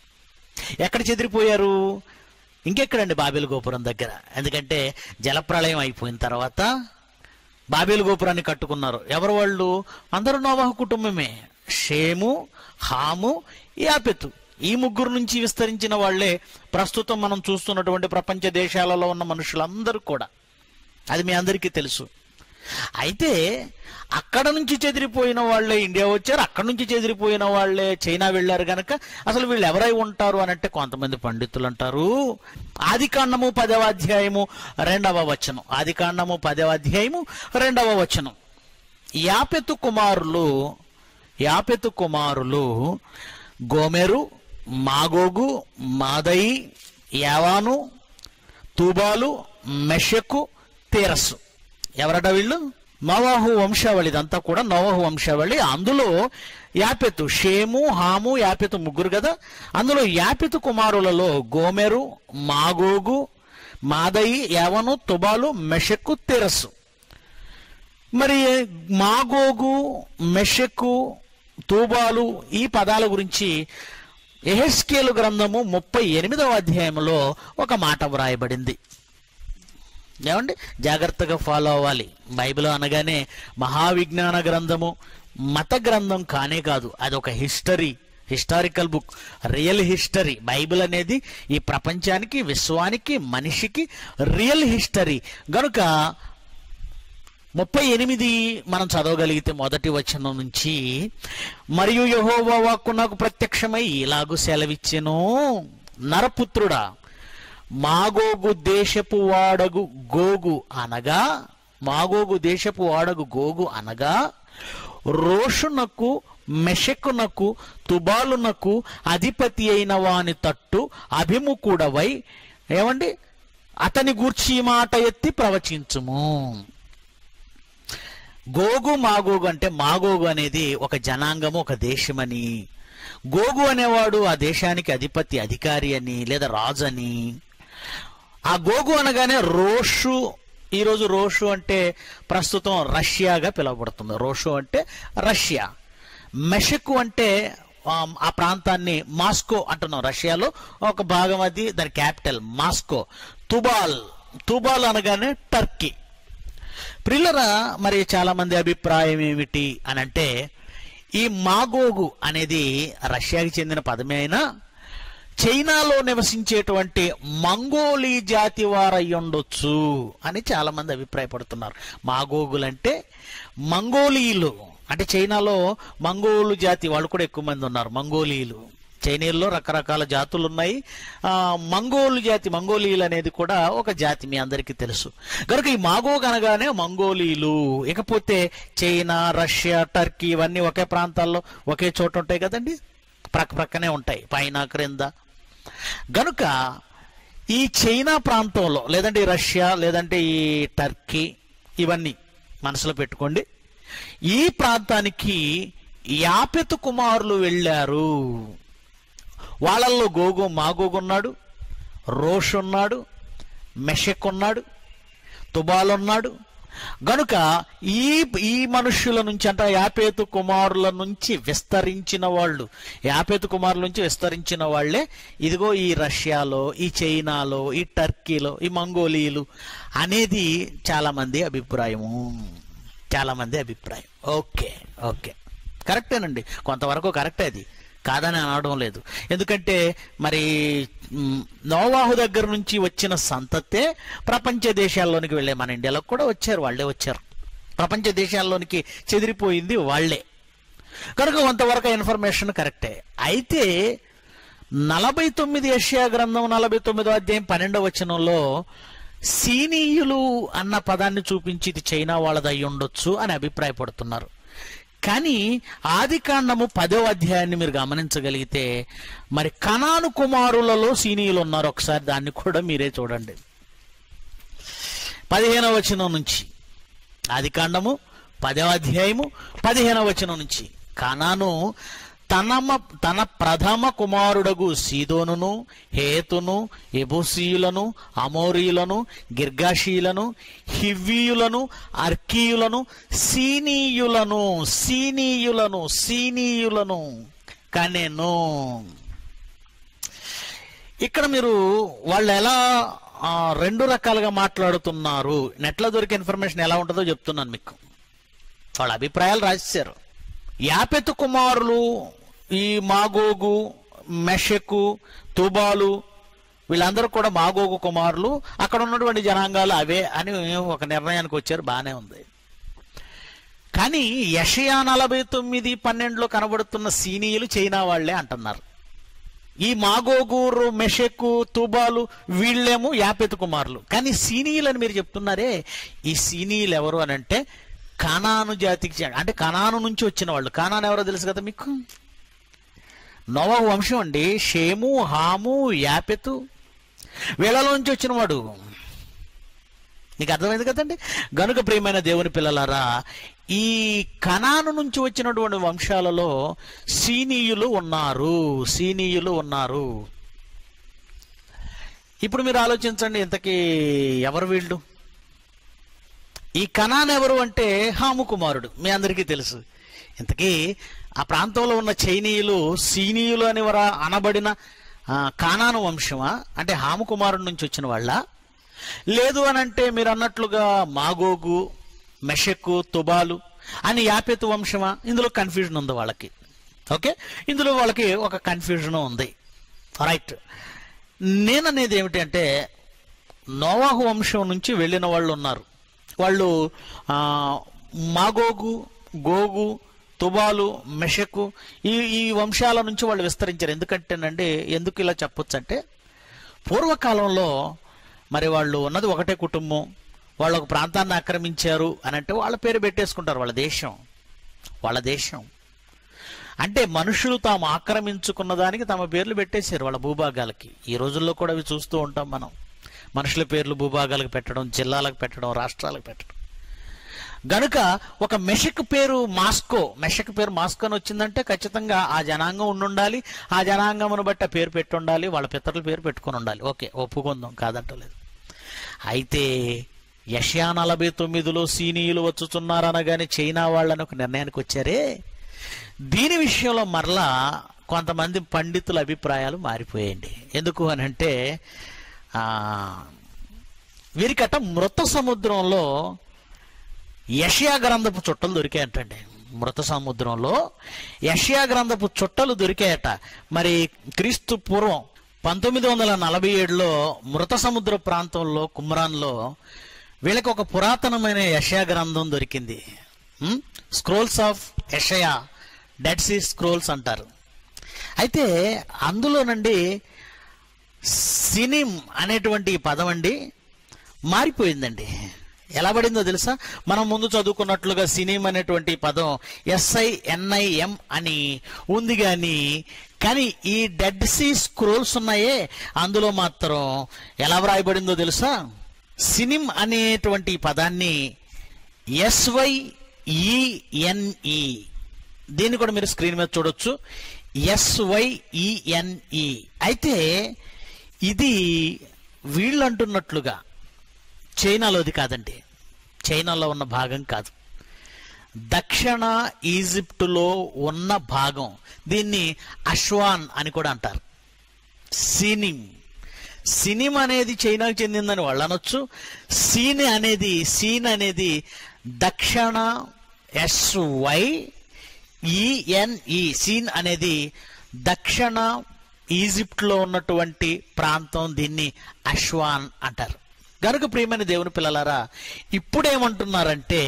Speaker 1: ఎక్కడ చెదిరిపోయారు ఇంకెక్కడండి బాబేలు గోపురం దగ్గర ఎందుకంటే జలప్రళయం అయిపోయిన తర్వాత బాబేలు గోపురాన్ని కట్టుకున్నారు ఎవరు వాళ్ళు అందరూ నోవాహు కుటుంబమే షేము హాము యాపెతు ఈ ముగ్గురు నుంచి విస్తరించిన వాళ్ళే ప్రస్తుతం మనం చూస్తున్నటువంటి ప్రపంచ దేశాలలో ఉన్న మనుషులందరూ కూడా అది మీ అందరికీ తెలుసు అయితే అక్కడ నుంచి చెదిరిపోయిన వాళ్ళే ఇండియా వచ్చారు అక్కడ నుంచి చెదిరిపోయిన వాళ్ళే చైనా వెళ్ళారు గనక అసలు వీళ్ళు ఎవరై ఉంటారు అని అంటే కొంతమంది పండితులు అంటారు ఆది కాండము పదవ అధ్యాయము రెండవ వచనం ఆది కాండము పదవ అధ్యాయము రెండవ వచనం యాపెతు కుమారులు యాపెతు కుమారులు గోమెరు మాగోగు మాదయి యావాను తూబాలు మెషకు తీరస్సు ఎవరట వీళ్ళు నోవాహు వంశావళి ఇదంతా కూడా నోవాహు వంశావళి అందులో యాపెతు షేము హాము యాపెతు ముగ్గురు కదా అందులో యాపెతు కుమారులలో గోమెరు మాగోగు మాదయి యావను తుబాలు మెషకు తెరస్సు మరి మాగోగు మెషకు తూబాలు ఈ పదాల గురించి ఎహెస్కేలు గ్రంథము ముప్పై ఎనిమిదవ అధ్యాయంలో ఒక మాట వ్రాయబడింది ఏమండి జాగ్రత్తగా ఫాలో అవ్వాలి బైబిల్ అనగానే మహావిజ్ఞాన గ్రంథము మత గ్రంథం కానే కాదు అది ఒక history historical book real history Bible అనేది ఈ ప్రపంచానికి విశ్వానికి మనిషికి రియల్ హిస్టరీ గనుక ముప్పై ఎనిమిది మనం చదవగలిగితే మొదటి వచనం నుంచి మరియు యహోవా వాక్కు నాకు ప్రత్యక్షమై ఇలాగు సెలవిచ్చెను నరపుత్రుడా మాగోగు దేశపు వాడగు గోగు అనగా మాగోగు దేశపు వాడగు గోగు అనగా రోషునకు మెషకునకు తుబాలునకు అధిపతి అయిన వాని తట్టు అభిముఖుడవై ఏమండి అతని గూర్చి ఈ మాట ఎత్తి ప్రవచించుము గోగు మాగోగు అంటే మాగోగు అనేది ఒక జనాంగము ఒక దేశమని గోగు అనేవాడు ఆ దేశానికి అధిపతి అధికారి అని లేదా రాజు అని ఆ గోగు అనగానే రోషు ఈరోజు రోషు అంటే ప్రస్తుతం రష్యాగా పిలువబడుతుంది రోషు అంటే రష్యా మెషకు అంటే ఆ, ఆ ప్రాంతాన్ని మాస్కో అంటున్నాం రష్యాలో ఒక భాగం అది దాని క్యాపిటల్ మాస్కో తుబాల్ తుబాల్ అనగానే టర్కీ ప్రిల్లరా మరి చాలా మంది అభిప్రాయం ఏమిటి అని అంటే ఈ మాగోగు అనేది రష్యాకి చెందిన పదమే అయినా చైనాలో నివసించేటువంటి మంగోలీ జాతి వారై ఉండొచ్చు అని చాలా మంది అభిప్రాయపడుతున్నారు మాగోగులంటే మంగోలీయులు అంటే చైనాలో మంగోలు జాతి వాళ్ళు కూడా ఎక్కువ మంది ఉన్నారు మంగోలీయులు చైనీయుల్లో రకరకాల జాతులు ఉన్నాయి ఆ, మంగోలు జాతి మంగోలీయులు అనేది కూడా ఒక జాతి మీ అందరికీ తెలుసు కనుక ఈ మాగోగ్ అనగానే మంగోలీయులు ఇకపోతే చైనా రష్యా టర్కీ ఇవన్నీ ఒకే ప్రాంతాల్లో ఒకే చోట ఉంటాయి కదండి ప్రక్క ప్రక్కనే ఉంటాయి పైన క్రింద గనుక ఈ చైనా ప్రాంతంలో లేదంటే ఈ రష్యా లేదంటే ఈ టర్కీ ఇవన్నీ మనసులో పెట్టుకోండి ఈ ప్రాంతానికి యాపెతు కుమారులు వెళ్ళారు వాళ్ళల్లో గోగు మాగోగు ఉన్నాడు రోష్ ఉన్నాడు మెషక్ ఉన్నాడు తుబాల్ ఉన్నాడు గనుక ఈ ఈ మనుష్యుల నుంచి అంటే యాపేతు కుమారుల నుంచి విస్తరించిన వాళ్ళు యాపేతు కుమారుల నుంచి విస్తరించిన వాళ్ళే ఇదిగో ఈ రష్యాలో ఈ చైనాలో ఈ టర్కీలో ఈ మంగోలీయులు అనేది చాలా మంది అభిప్రాయము చాలా మంది అభిప్రాయం ఓకే ఓకే కరెక్టేనండి కొంతవరకు కరెక్టే అది కాదని అనడం లేదు ఎందుకంటే మరి మ్, నోవాహు దగ్గర నుంచి వచ్చిన సంతతే ప్రపంచ దేశాల్లోనికి వెళ్ళే మన ఇండియాలోకి కూడా వచ్చారు వాళ్ళే వచ్చారు ప్రపంచ దేశాల్లోనికి చెదిరిపోయింది వాళ్ళే కనుక కొంతవరకు ఇన్ఫర్మేషన్ కరెక్టే అయితే నలభై తొమ్మిది యష్యా గ్రంథం నలభై తొమ్మిదో అధ్యాయం పన్నెండవ వచనంలో సీనీయులు అన్న పదాన్ని చూపించి ఇది చైనా వాళ్ళది అయి ఉండొచ్చు అని అభిప్రాయపడుతున్నారు కానీ ఆది కాండము పదో అధ్యాయాన్ని మీరు గమనించగలిగితే మరి కనాను కుమారులలో సీనీయులు ఉన్నారు ఒకసారి దాన్ని కూడా మీరే చూడండి పదిహేనవ వచనం నుంచి ఆది కాండము పదవ అధ్యాయము పదిహేనవ వచనం నుంచి కానాను తన తన ప్రథమ కుమారుడగు సీదోనును హేతును ఎబుసీయులను అమోరీయులను గిర్గాషీయులను హివ్వీయులను అర్కీయులను సీనీయులను సీనీయులను సీనీయులను కనెను ఇక్కడ మీరు వాళ్ళు ఎలా ఆ, రెండు రకాలుగా మాట్లాడుతున్నారు నెట్లో దొరికే ఇన్ఫర్మేషన్ ఎలా ఉంటుందో చెప్తున్నాను మీకు వాళ్ళ అభిప్రాయాలు రాసేశారు యాపెతు కుమారులు ఈ మాగోగు మెషకు తుబాలు వీళ్ళందరూ కూడా మాగోగు కుమారులు అక్కడ ఉన్నటువంటి జనాంగాలు అవే అని ఒక నిర్ణయానికి వచ్చారు బాగానే ఉంది కానీ యషయా నలభై తొమ్మిది పన్నెండులో కనబడుతున్న సీనీయులు చైనా వాళ్లే అంటున్నారు ఈ మాగోగూరు మెషకు తుబాలు వీళ్ళేమో యాపెతు కుమారులు కానీ సీనీయులు అని మీరు చెప్తున్నారే ఈ సీనీయులు ఎవరు అని అంటే కనాను జాతికి చె- అంటే కనాను నుంచి వచ్చిన వాళ్ళు కానాను ఎవరో తెలుసు కదా మీకు నోవా వంశం అండి షేము హాము యాపెతు వీళ్ళలోంచి వచ్చిన వాడు నీకు అర్థమైంది కదండి గనుక ప్రియమైన దేవుని పిల్లలారా ఈ కనాను నుంచి వచ్చినటువంటి వంశాలలో సీనీయులు ఉన్నారు సీనీయులు ఉన్నారు ఇప్పుడు మీరు ఆలోచించండి ఇంతకీ ఎవరు వీళ్ళు ఈ కనాన్ ఎవరు అంటే హాము కుమారుడు మీ అందరికీ తెలుసు ఇంతకీ ఆ ప్రాంతంలో ఉన్న చైనీయులు సీనీయులు అని వర అనబడిన ఆ, కానాను వంశమా అంటే హాము కుమారుడు నుంచి వచ్చిన వాళ్ళ లేదు అని అంటే మీరు అన్నట్లుగా మాగోగు మెషకు తుబాలు అని యాపెతు వంశమా ఇందులో కన్ఫ్యూజన్ ఉంది వాళ్ళకి ఓకే ఇందులో వాళ్ళకి ఒక కన్ఫ్యూజన్ ఉంది రైట్ నేననేది ఏమిటి అంటే నోవాహు వంశం నుంచి వెళ్ళిన వాళ్ళు ఉన్నారు వాళ్ళు ఆ, మాగోగు గోగు తుబాలు మెషకు ఈ ఈ వంశాల నుంచి వాళ్ళు విస్తరించారు ఎందుకంటేనండి ఎందుకు ఇలా చెప్పొచ్చు అంటే పూర్వకాలంలో మరి వాళ్ళు ఉన్నది ఒకటే కుటుంబం వాళ్ళు ఒక ప్రాంతాన్ని ఆక్రమించారు అని అంటే వాళ్ళ పేరు పెట్టేసుకుంటారు వాళ్ళ దేశం వాళ్ళ దేశం అంటే మనుషులు తాము ఆక్రమించుకున్న దానికి తమ పేర్లు పెట్టేశారు వాళ్ళ భూభాగాలకి ఈ రోజుల్లో కూడా అవి చూస్తూ ఉంటాం మనం మనుషుల పేర్లు భూభాగాలకు పెట్టడం జిల్లాలకు పెట్టడం రాష్ట్రాలకు పెట్టడం గనుక ఒక మెషక్ పేరు మాస్కో మెషక్ పేరు మాస్కో అని వచ్చిందంటే ఖచ్చితంగా ఆ జనాంగం ఉండుండాలి ఆ జనాంగమును బట్టి ఆ పేరు పెట్టి ఉండాలి వాళ్ళ పితరుల పేరు పెట్టుకొని ఉండాలి ఓకే ఒప్పుకుందాం కాదంటలేదు అయితే యష్యా నలభై తొమ్మిదిలో సీనీయులు వచ్చుతున్నారనగానే చైనా వాళ్ళని ఒక నిర్ణయానికి వచ్చారే దీని విషయంలో మరలా కొంతమంది పండితుల అభిప్రాయాలు మారిపోయాయండి ఎందుకు అని అంటే ఆ, వీరికట మృత సముద్రంలో యషయా గ్రంథపు చుట్టలు దొరికాయంటండి మృత సముద్రంలో యషయా గ్రంథపు చుట్టలు దొరికాయట మరి క్రీస్తు పూర్వం పంతొమ్మిది వందల నలభై ఏడులో మృత సముద్ర ప్రాంతంలో కుమ్రాన్లో వీళ్ళకి ఒక పురాతనమైన యషయా గ్రంథం దొరికింది స్క్రోల్స్ ఆఫ్ యషయా డెడ్ సీ స్క్రోల్స్ అంటారు అయితే అందులోనండి సినిమ్ అనేటువంటి ఈ పదం అండి మారిపోయిందండి ఎలా పడిందో తెలుసా మనం ముందు చదువుకున్నట్లుగా సినిమ్ అనేటువంటి పదం ఎస్ఐఎన్ఐఎం అని ఉంది కానీ కానీ ఈ డెడ్ సీ స్క్రోల్స్ ఉన్నాయే అందులో మాత్రం ఎలా వ్రాయబడిందో తెలుసా సినిమ్ అనేటువంటి పదాన్ని ఎస్వైఈఎన్ఈ దీన్ని కూడా మీరు స్క్రీన్ మీద చూడొచ్చు ఎస్వైఈఎన్ఈ అయితే ఇది వీళ్ళు అంటున్నట్లుగా చైనాలోది కాదండి చైనాలో ఉన్న భాగం కాదు దక్షిణ ఈజిప్టులో ఉన్న భాగం దీన్ని అశ్వాన్ అని కూడా అంటారు సినిం సినిమ్ అనేది చైనాకు చెందిందని వాళ్ళు అనొచ్చు సీన్ అనేది సీన్ అనేది దక్షిణ ఎస్వై ఈఎన్ఈ సీన్ అనేది దక్షిణ ఈజిప్ట్లో ఉన్నటువంటి ప్రాంతం దీన్ని అశ్వాన్ అంటారు గనుక ప్రియమైన దేవుని పిల్లలారా ఇప్పుడేమంటున్నారంటే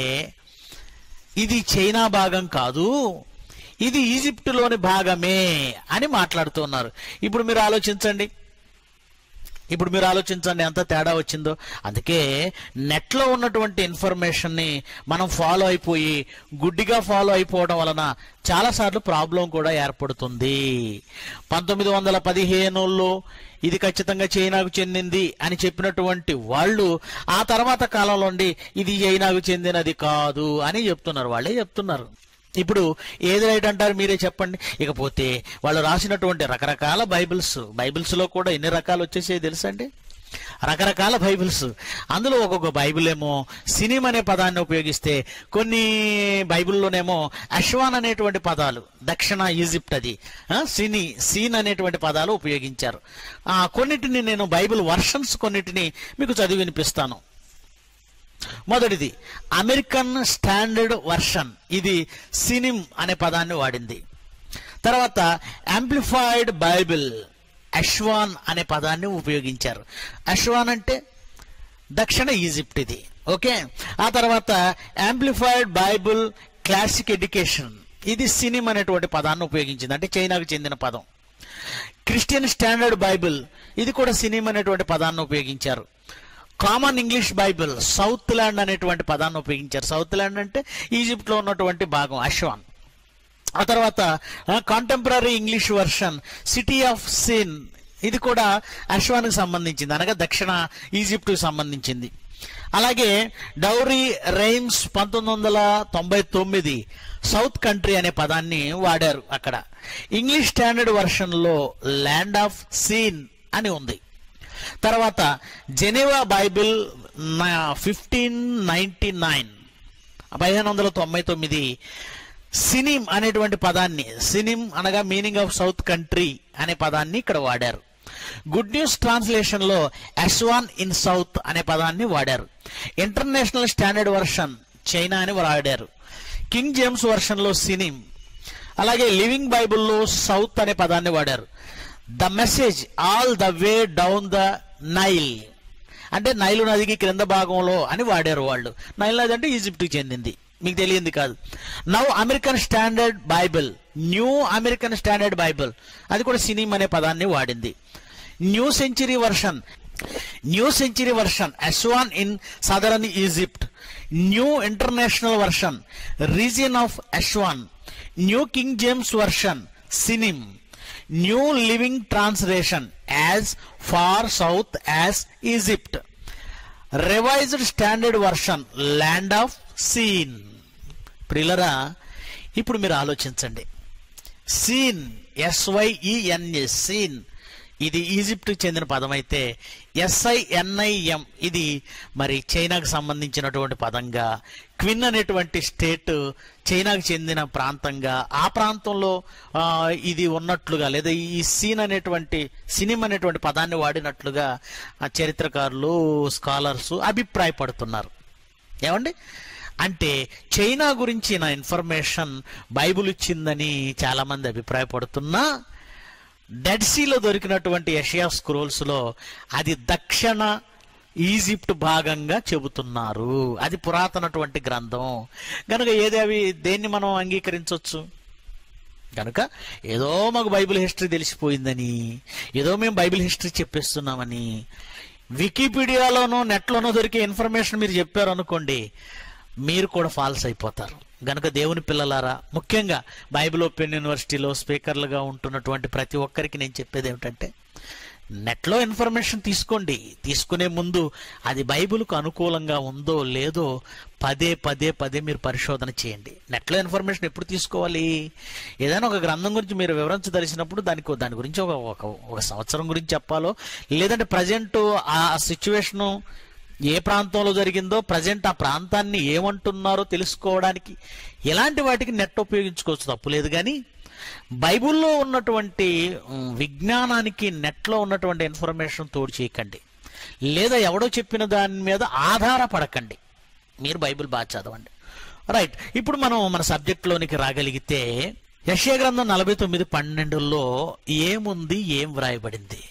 Speaker 1: ఇది చైనా భాగం కాదు ఇది ఈజిప్టులోని భాగమే అని మాట్లాడుతున్నారు ఇప్పుడు మీరు ఆలోచించండి ఇప్పుడు మీరు ఆలోచించండి ఎంత తేడా వచ్చిందో అందుకే నెట్లో ఉన్నటువంటి ఇన్ఫర్మేషన్ని మనం ఫాలో అయిపోయి గుడ్డిగా ఫాలో అయిపోవడం వలన చాలాసార్లు ప్రాబ్లం కూడా ఏర్పడుతుంది పంతొమ్మిది వందల పదిహేనులో ఇది ఖచ్చితంగా చైనాకు చెందింది అని చెప్పినటువంటి వాళ్ళు ఆ తర్వాత కాలంలో ఉండి ఇది చైనాకు చెందినది కాదు అని చెప్తున్నారు వాళ్ళే చెప్తున్నారు ఇప్పుడు ఏది రైట్ అంటారు మీరే చెప్పండి ఇకపోతే వాళ్ళు రాసినటువంటి రకరకాల బైబిల్స్ బైబిల్స్ లో కూడా ఎన్ని రకాలు వచ్చేసాయి తెలుసండి రకరకాల బైబిల్స్ అందులో ఒక్కొక్క బైబిల్ ఏమో సినిమా అనే పదాన్ని ఉపయోగిస్తే కొన్ని బైబిల్లోనేమో అశ్వాన్ అనేటువంటి పదాలు దక్షిణ ఈజిప్ట్ అది ఆ, సిని సీన్ అనేటువంటి పదాలు ఉపయోగించారు ఆ, కొన్నిటిని నేను బైబిల్ వర్షన్స్ కొన్నిటిని మీకు చదివి వినిపిస్తాను మొదటిది అమెరికన్ స్టాండర్డ్ వర్షన్ ఇది సినిమ్ అనే పదాన్ని వాడింది తర్వాత యాంప్లిఫైడ్ బైబిల్ అశ్వాన్ అనే పదాన్ని ఉపయోగించారు అశ్వాన్ అంటే దక్షిణ ఈజిప్ట్ ఇది ఓకే ఆ తర్వాత యాంప్లిఫైడ్ బైబిల్ క్లాసిక్ ఎడ్యుకేషన్ ఇది సినిమ్ అనేటువంటి పదాన్ని ఉపయోగించింది అంటే చైనాకు చెందిన పదం క్రిస్టియన్ స్టాండర్డ్ బైబిల్ ఇది కూడా సినిమా అనేటువంటి పదాన్ని ఉపయోగించారు common English Bible south land అనేటువంటి పదాన్ని ఉపయోగించారు సౌత్ ల్యాండ్ అంటే ఈజిప్ట్ లో ఉన్నటువంటి భాగం అశ్వాన్ ఆ తర్వాత contemporary English version city of sin ఇది కూడా అశ్వాన్కి సంబంధించింది అనగా దక్షిణ ఈజిప్ట్కి సంబంధించింది అలాగే డౌరీ రైమ్స్ పంతొమ్మిది వందల తొంభై తొమ్మిది సౌత్ కంట్రీ అనే పదాన్ని వాడారు అక్కడ ఇంగ్లీష్ స్టాండర్డ్ వర్షన్లో ల్యాండ్ ఆఫ్ సీన్ అని ఉంది తర్వాత Geneva Bible fifteen ninety nine పదిహేను వందల తొంభై తొమ్మిది సినిమ్ అనేటువంటి పదాన్ని సినిమ్ అనగా మీనింగ్ ఆఫ్ సౌత్ కంట్రీ అనే పదాన్ని ఇక్కడ వాడారు గుడ్ న్యూస్ ట్రాన్స్లేషన్ లో అస్వాన్ ఇన్ సౌత్ అనే పదాన్ని వాడారు ఇంటర్నేషనల్ స్టాండర్డ్ వర్షన్ చైనా అని వాడారు కింగ్ జేమ్స్ వర్షన్ లో సినిమ్ అలాగే లివింగ్ బైబిల్లో సౌత్ అనే పదాన్ని వాడారు the message all the way down the Nile అంటే నైలు నదికి క్రింద భాగంలో అని వాడారు వాళ్ళు నైల్ నది అంటే ఈజిప్ట్కి చెందింది మీకు తెలియంది కాదు new American standard Bible new American standard Bible అది కూడా సినిమా అనే పదాన్ని వాడింది new century version new century version Aswan in southern Egypt new international version region of Aswan new King James version Sinim new living translation as far south as Egypt revised standard version land of Syene ప్రిలరా ఇప్పుడు మీరు ఆలోచించండి scene ఎస్వైఈఎన్ఎస్ scene ఇది ఈజిప్ట్కి చెందిన పదం అయితే ఎస్ఐఎన్ఐఎం ఇది మరి చైనాకు సంబంధించినటువంటి పదంగా క్విన్ అనేటువంటి స్టేట్ చైనాకు చెందిన ప్రాంతంగా ఆ ప్రాంతంలో ఆ, ఇది ఉన్నట్లుగా లేదా ఈ సీన్ అనేటువంటి సినిమా అనేటువంటి పదాన్ని వాడినట్లుగా ఆ చరిత్రకారులు స్కాలర్స్ అభిప్రాయపడుతున్నారు ఏమండి అంటే చైనా గురించిన ఇన్ఫర్మేషన్ బైబుల్ ఇచ్చిందని చాలా మంది అభిప్రాయపడుతున్నా డెడ్ సీలో దొరికినటువంటి యషియా స్క్రోల్స్ లో అది దక్షిణ ఈజిప్ట్ భాగంగా చెబుతున్నారు అది పురాతనటువంటి గ్రంథం కనుక ఏది అవి దేన్ని మనం అంగీకరించవచ్చు కనుక ఏదో మాకు బైబిల్ హిస్టరీ తెలిసిపోయిందని ఏదో మేము బైబిల్ హిస్టరీ చెప్పేస్తున్నామని వికీపీడియాలోనో నెట్లోనో దొరికే ఇన్ఫర్మేషన్ మీరు చెప్పారు అనుకోండి మీరు కూడా ఫాల్స్ అయిపోతారు గనుక దేవుని పిల్లలారా ముఖ్యంగా బైబిల్ ఓపెన్ యూనివర్సిటీలో స్పీకర్లుగా ఉంటున్నటువంటి ప్రతి ఒక్కరికి నేను చెప్పేది ఏమిటంటే నెట్లో ఇన్ఫర్మేషన్ తీసుకోండి తీసుకునే ముందు అది బైబిల్కు అనుకూలంగా ఉందో లేదో పదే పదే పదే మీరు పరిశోధన చేయండి నెట్లో ఇన్ఫర్మేషన్ ఎప్పుడు తీసుకోవాలి ఏదైనా ఒక గ్రంథం గురించి మీరు వివరించదలిసినప్పుడు దానికి దాని గురించి ఒక ఒక ఒక సంవత్సరం గురించి చెప్పాలో లేదంటే ప్రజెంట్ ఆ సిచ్యువేషను ఏ ప్రాంతంలో జరిగిందో ప్రజెంట్ ఆ ప్రాంతాన్ని ఏమంటున్నారో తెలుసుకోవడానికి ఇలాంటి వాటికి నెట్ ఉపయోగించుకోవచ్చు తప్పులేదు కానీ బైబిల్లో ఉన్నటువంటి ఉమ్, విజ్ఞానానికి నెట్లో ఉన్నటువంటి ఇన్ఫర్మేషన్ తోడు చేయకండి లేదా ఎవడో చెప్పిన దాని మీద ఆధారపడకండి మీరు బైబిల్ బాగా చదవండి రైట్ ఇప్పుడు మనం మన సబ్జెక్ట్లోనికి రాగలిగితే యశ్యా గ్రంథం నలభై తొమ్మిది పన్నెండులో ఏముంది ఏం వ్రాయబడింది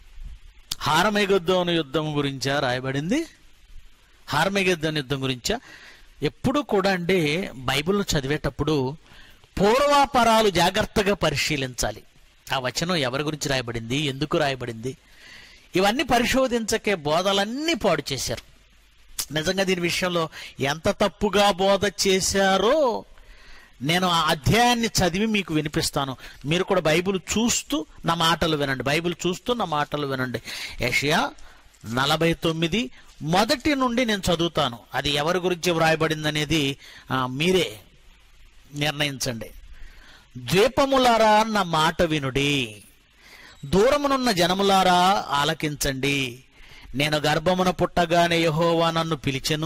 Speaker 1: హారమేగద్దోను యుద్ధం గురించా రాయబడింది హార్మేగద్దోను యుద్ధం గురించా ఎప్పుడు కూడా అండి బైబిల్ను చదివేటప్పుడు పూర్వాపరాలు జాగ్రత్తగా పరిశీలించాలి ఆ వచనం ఎవరి గురించి రాయబడింది ఎందుకు రాయబడింది ఇవన్నీ పరిశోధించకే బోధలన్నీ పాడు చేశారు నిజంగా దీని విషయంలో ఎంత తప్పుగా బోధ చేశారో నేను ఆ అధ్యాయాన్ని చదివి మీకు వినిపిస్తాను మీరు కూడా బైబిల్ చూస్తూ నా మాటలు వినండి బైబిల్ చూస్తూ నా మాటలు వినండి యషియా నలభై తొమ్మిది మొదటి నుండి నేను చదువుతాను అది ఎవరి గురించి వ్రాయబడింది అనేది ఆ, మీరే నిర్ణయించండి ద్వీపములారా నా మాట వినుడి దూరమునున్న జనములారా ఆలకించండి నేను గర్భమున పుట్టగానే యెహోవా నన్ను పిలిచెను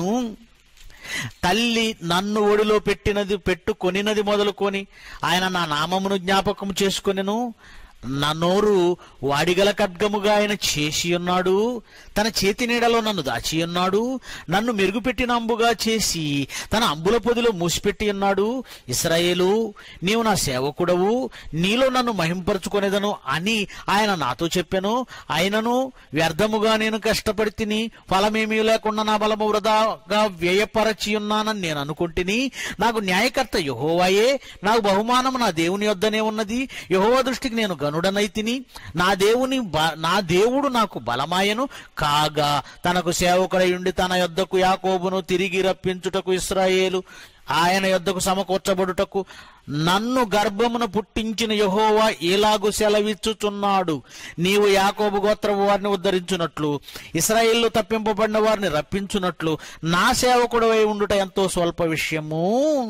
Speaker 1: తల్లి నన్ను ఒడిలో పెట్టినది పెట్టుకొనినది మొదలుకొని ఆయన నా నామమును జ్ఞాపకం చేసుకొనెను నా నోరు వాడిగల ఖడ్గముగా ఆయన చేసి ఉన్నాడు తన చేతి నీడలో నన్ను దాచి ఉన్నాడు నన్ను మెరుగుపెట్టిన అంబుగా చేసి తన అంబుల పొదిలో మూసిపెట్టి ఉన్నాడు ఇస్రాయేలు నీవు నా సేవకుడవు నీలో నన్ను మహింపరచుకొనేదను అని ఆయన నాతో చెప్పాను ఆయనను వ్యర్థముగా నేను కష్టపడి తిని ఫలమేమీ లేకుండా నా బలము వృధాగా వ్యయపరచి ఉన్నానని నేను అనుకుంటుని నాకు న్యాయకర్త యహోవాయే నాకు బహుమానం నా దేవుని వద్దనే ఉన్నది యహోవా దృష్టికి నేను గనుడనైతిని నా దేవుని బ- నా దేవుడు నాకు బలమాయను కాగా తనకు సేవకుడయుండి తన యొద్దకు యాకోబును తిరిగి రప్పించుటకు ఇస్రాయేలు ఆయన యొద్దకు సమకూర్చబడుటకు నన్ను గర్భమున పుట్టించిన యహోవా ఇలాగు సెలవిచ్చుచున్నాడు నీవు యాకోబు గోత్రపు వారిని ఉద్ధరించున్నట్లు ఇస్రాయేల్లో తప్పింపబడిన వారిని రప్పించున్నట్లు నా సేవకుడవై ఉండుట ఎంతో స్వల్ప విషయము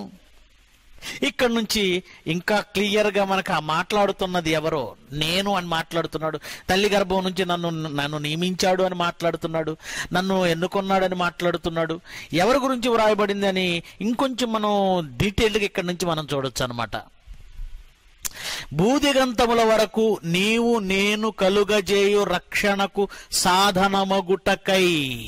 Speaker 1: ఇక్కడ నుంచి ఇంకా క్లియర్ గా మనకు ఆ మాట్లాడుతున్నది ఎవరో నేను అని మాట్లాడుతున్నాడు తల్లి గర్భం నుంచి నన్ను నన్ను నియమించాడు అని మాట్లాడుతున్నాడు నన్ను ఎన్నుకున్నాడని మాట్లాడుతున్నాడు ఎవరి గురించి వ్రాయబడింది అని ఇంకొంచెం మనం డీటెయిల్గా ఇక్కడ నుంచి మనం చూడొచ్చు అనమాట భూదిగంతముల వరకు నీవు నేను కలుగజేయు రక్షణకు సాధనమగుటకై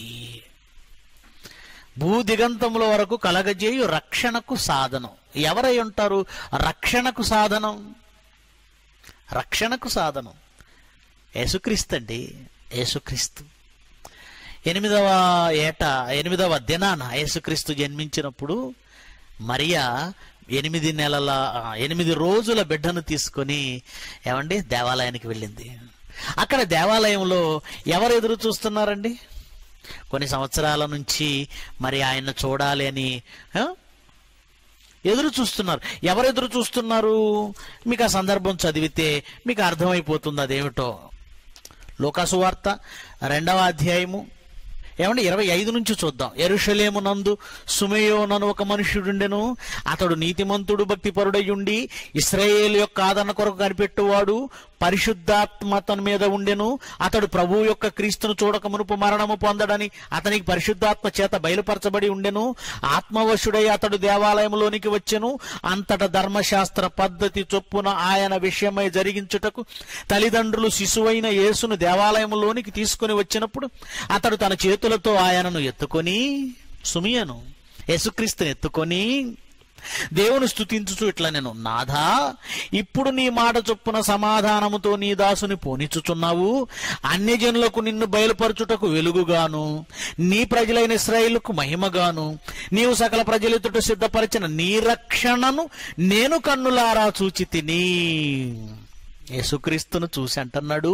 Speaker 1: భూదిగంతముల వరకు కలగజేయు రక్షణకు సాధనం ఎవరై ఉంటారు రక్షణకు సాధనం రక్షణకు సాధనం యేసుక్రీస్తు అండి యేసుక్రీస్తు ఎనిమిదవ ఏట ఎనిమిదవ దినాన యేసుక్రీస్తు జన్మించినప్పుడు మరియా ఎనిమిది నెలల ఆ, ఎనిమిది రోజుల బిడ్డను తీసుకొని ఏమండి దేవాలయానికి వెళ్ళింది అక్కడ దేవాలయంలో ఎవరు ఎదురు చూస్తున్నారండి కొన్ని సంవత్సరాల నుంచి మరి ఆయన చూడాలి అని ఆ? ఎదురు చూస్తున్నారు ఎవరు ఎదురు చూస్తున్నారు మీకు ఆ సందర్భం చదివితే మీకు అర్థమైపోతుంది అదేమిటో లోకాసు వార్త రెండవ అధ్యాయము ఏమంటే ఇరవై ఐదు నుంచి చూద్దాం ఎరుషలేము నందు సుమయోనను ఒక మనుష్యుడుండెను అతడు నీతిమంతుడు భక్తిపరుడయ్యుండి ఇస్రాయేల్ యొక్క ఆదరణ కొరకు కనిపెట్టువాడు పరిశుద్ధాత్మ అతని మీద ఉండెను అతడు ప్రభువు యొక్క క్రీస్తును చూడక మునుపు మరణము పొందడని అతనికి పరిశుద్ధాత్మ చేత బయలుపరచబడి ఉండెను ఆత్మవశుడై అతడు దేవాలయంలోనికి వచ్చెను అంతట ధర్మశాస్త్ర పద్ధతి చొప్పున ఆయన విషయమై జరిగించుటకు తల్లిదండ్రులు శిశువైన యేసును దేవాలయంలోనికి తీసుకుని వచ్చినప్పుడు అతడు తన చేతులతో ఆయనను ఎత్తుకొని సుమియను యేసుక్రీస్తుని ఎత్తుకొని దేవుని స్తుతించుచు ఇట్లా నేను నాథా ఇప్పుడు నీ మాట చొప్పున సమాధానముతో నీ దాసుని పోనిచుచున్నావు అన్యజనులకు నిన్ను బయలుపరచుటకు వెలుగుగాను నీ ప్రజలైన ఇస్రాయిల్కు మహిమగాను నీవు సకల ప్రజలెదుట సిద్ధపరిచిన నీ రక్షణను నేను కన్నులారా చూచి తిని యేసుక్రీస్తును చూసి అంటున్నాడు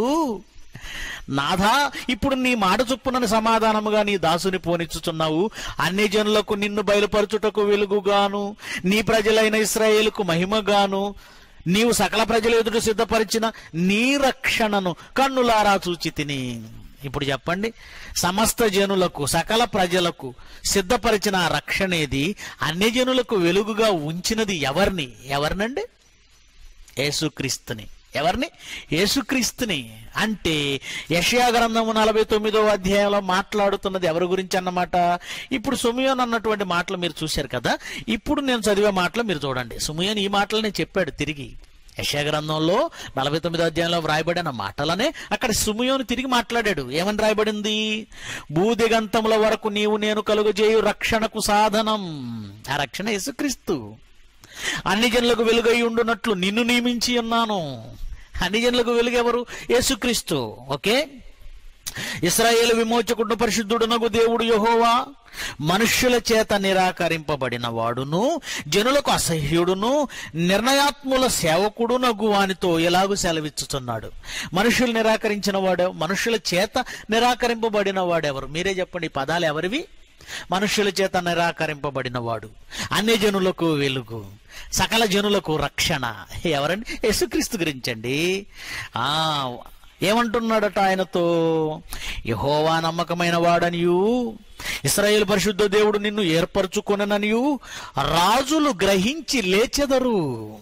Speaker 1: నాథా ఇప్పుడు నీ మాట చొప్పున సమాధానముగా నీ దాసుని పోనిచ్చుచున్నావు అన్ని జనులకు నిన్ను బయలుపరచుటకు వెలుగుగాను నీ ప్రజలైన ఇస్రాయేలుకు మహిమగాను నీవు సకల ప్రజల ఎదుట సిద్ధపరిచిన నీ రక్షణను కన్నులారా చూచి తిని ఇప్పుడు చెప్పండి సమస్త జనులకు సకల ప్రజలకు సిద్ధపరిచిన ఆ రక్షణ ఏది అన్ని జనులకు వెలుగుగా ఉంచినది ఎవరిని ఎవరినండి యేసుక్రీస్తుని ఎవరిని యేసుక్రీస్తుని అంటే యషయా గ్రంథము నలభై తొమ్మిదో అధ్యాయంలో మాట్లాడుతున్నది ఎవరి గురించి అన్నమాట ఇప్పుడు సుమియోన్ అన్నటువంటి మాటలు మీరు చూశారు కదా ఇప్పుడు నేను చదివే మాటలు మీరు చూడండి సుమియోన్ ఈ మాటలనే చెప్పాడు తిరిగి యశా గ్రంథంలో నలభై తొమ్మిదో అధ్యాయంలో వ్రాయబడిన మాటలనే అక్కడ సుమియోను తిరిగి మాట్లాడాడు ఏమని రాయబడింది భూదిగంతముల వరకు నీవు నేను కలుగజేయు రక్షణకు సాధనం ఆ రక్షణ యేసుక్రీస్తు అన్ని జనులకు వెలుగై ఉండునట్లు నిన్ను నియమించి ఉన్నాను అన్ని జనులకు వెలుగు ఎవరు యేసుక్రీస్తు ఓకే ఇస్రాయేల్ విమోచకుడు పరిశుద్ధుడునగు దేవుడు యహోవా మనుష్యుల చేత నిరాకరింపబడిన వాడును జనులకు అసహ్యుడును నిర్ణయాత్ముల సేవకుడునగు వానితో ఎలాగూ సెలవిచ్చుతున్నాడు మనుషులు నిరాకరించిన వాడు మనుషుల చేత నిరాకరింపబడిన వాడెవరు మీరే చెప్పండి ఈ పదాలు ఎవరివి మనుష్యుల చేత నిరాకరింపబడిన వాడు అన్ని జనులకు వెలుగు సకల జనులకు రక్షణ ఎవరండి యేసుక్రీస్తు గురించండి ఆ ఏమంటున్నాడట ఆయనతో యహోవా నమ్మకమైన వాడనియు ఇస్రాయేల్ పరిశుద్ధ దేవుడు నిన్ను ఏర్పరచుకొననియు రాజులు గ్రహించి లేచెదరు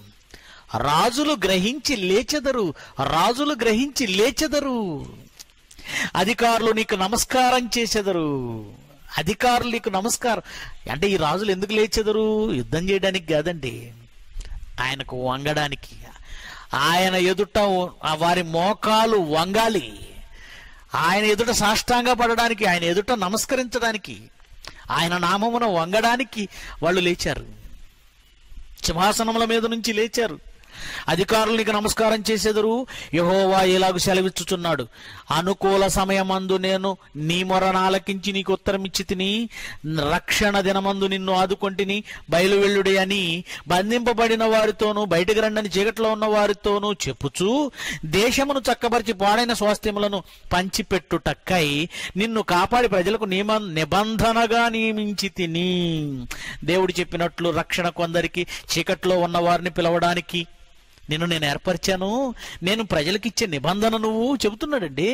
Speaker 1: రాజులు గ్రహించి లేచెదరు రాజులు గ్రహించి లేచెదరు అధికారులు నీకు నమస్కారం చేసెదరు అధికారులు నీకు నమస్కారం అంటే ఈ రాజులు ఎందుకు లేచెదరు యుద్ధం చేయడానికి కాదండి ఆయనకు వంగడానికి ఆయన ఎదుట ఆ వారి మోకాలు వంగాలి ఆయన ఎదుట సాష్టాంగ పడడానికి ఆయన ఎదుట నమస్కరించడానికి ఆయన నామమున వంగడానికి వాళ్ళు లేచారు సింహాసనముల మీద నుంచి లేచారు అధికారులకు నమస్కారం చేసేదరు యహోవా ఎలాగు సెలవిచ్చుచున్నాడు అనుకూల సమయమందు నేను నీ మొరను ఆలకించి నీకు ఉత్తరం ఇచ్చి తిని రక్షణ దినమందు నిన్ను ఆదుకొంటిని బయలువెళ్ళుడి అని బంధింపబడిన వారితోనూ బయటకు రండని చీకట్లో ఉన్న వారితోనూ చెప్పుచూ దేశమును చక్కబరిచి పాడైన స్వాస్థ్యములను పంచిపెట్టుటక్కై నిన్ను కాపాడి ప్రజలకు నియమ నిబంధనగా నియమించి తిని దేవుడు చెప్పినట్లు రక్షణ కొందరికి చీకట్లో ఉన్న వారిని పిలవడానికి నిన్ను నేను ఏర్పరిచాను నేను ప్రజలకిచ్చే నిబంధన నువ్వు చెబుతున్నాడండి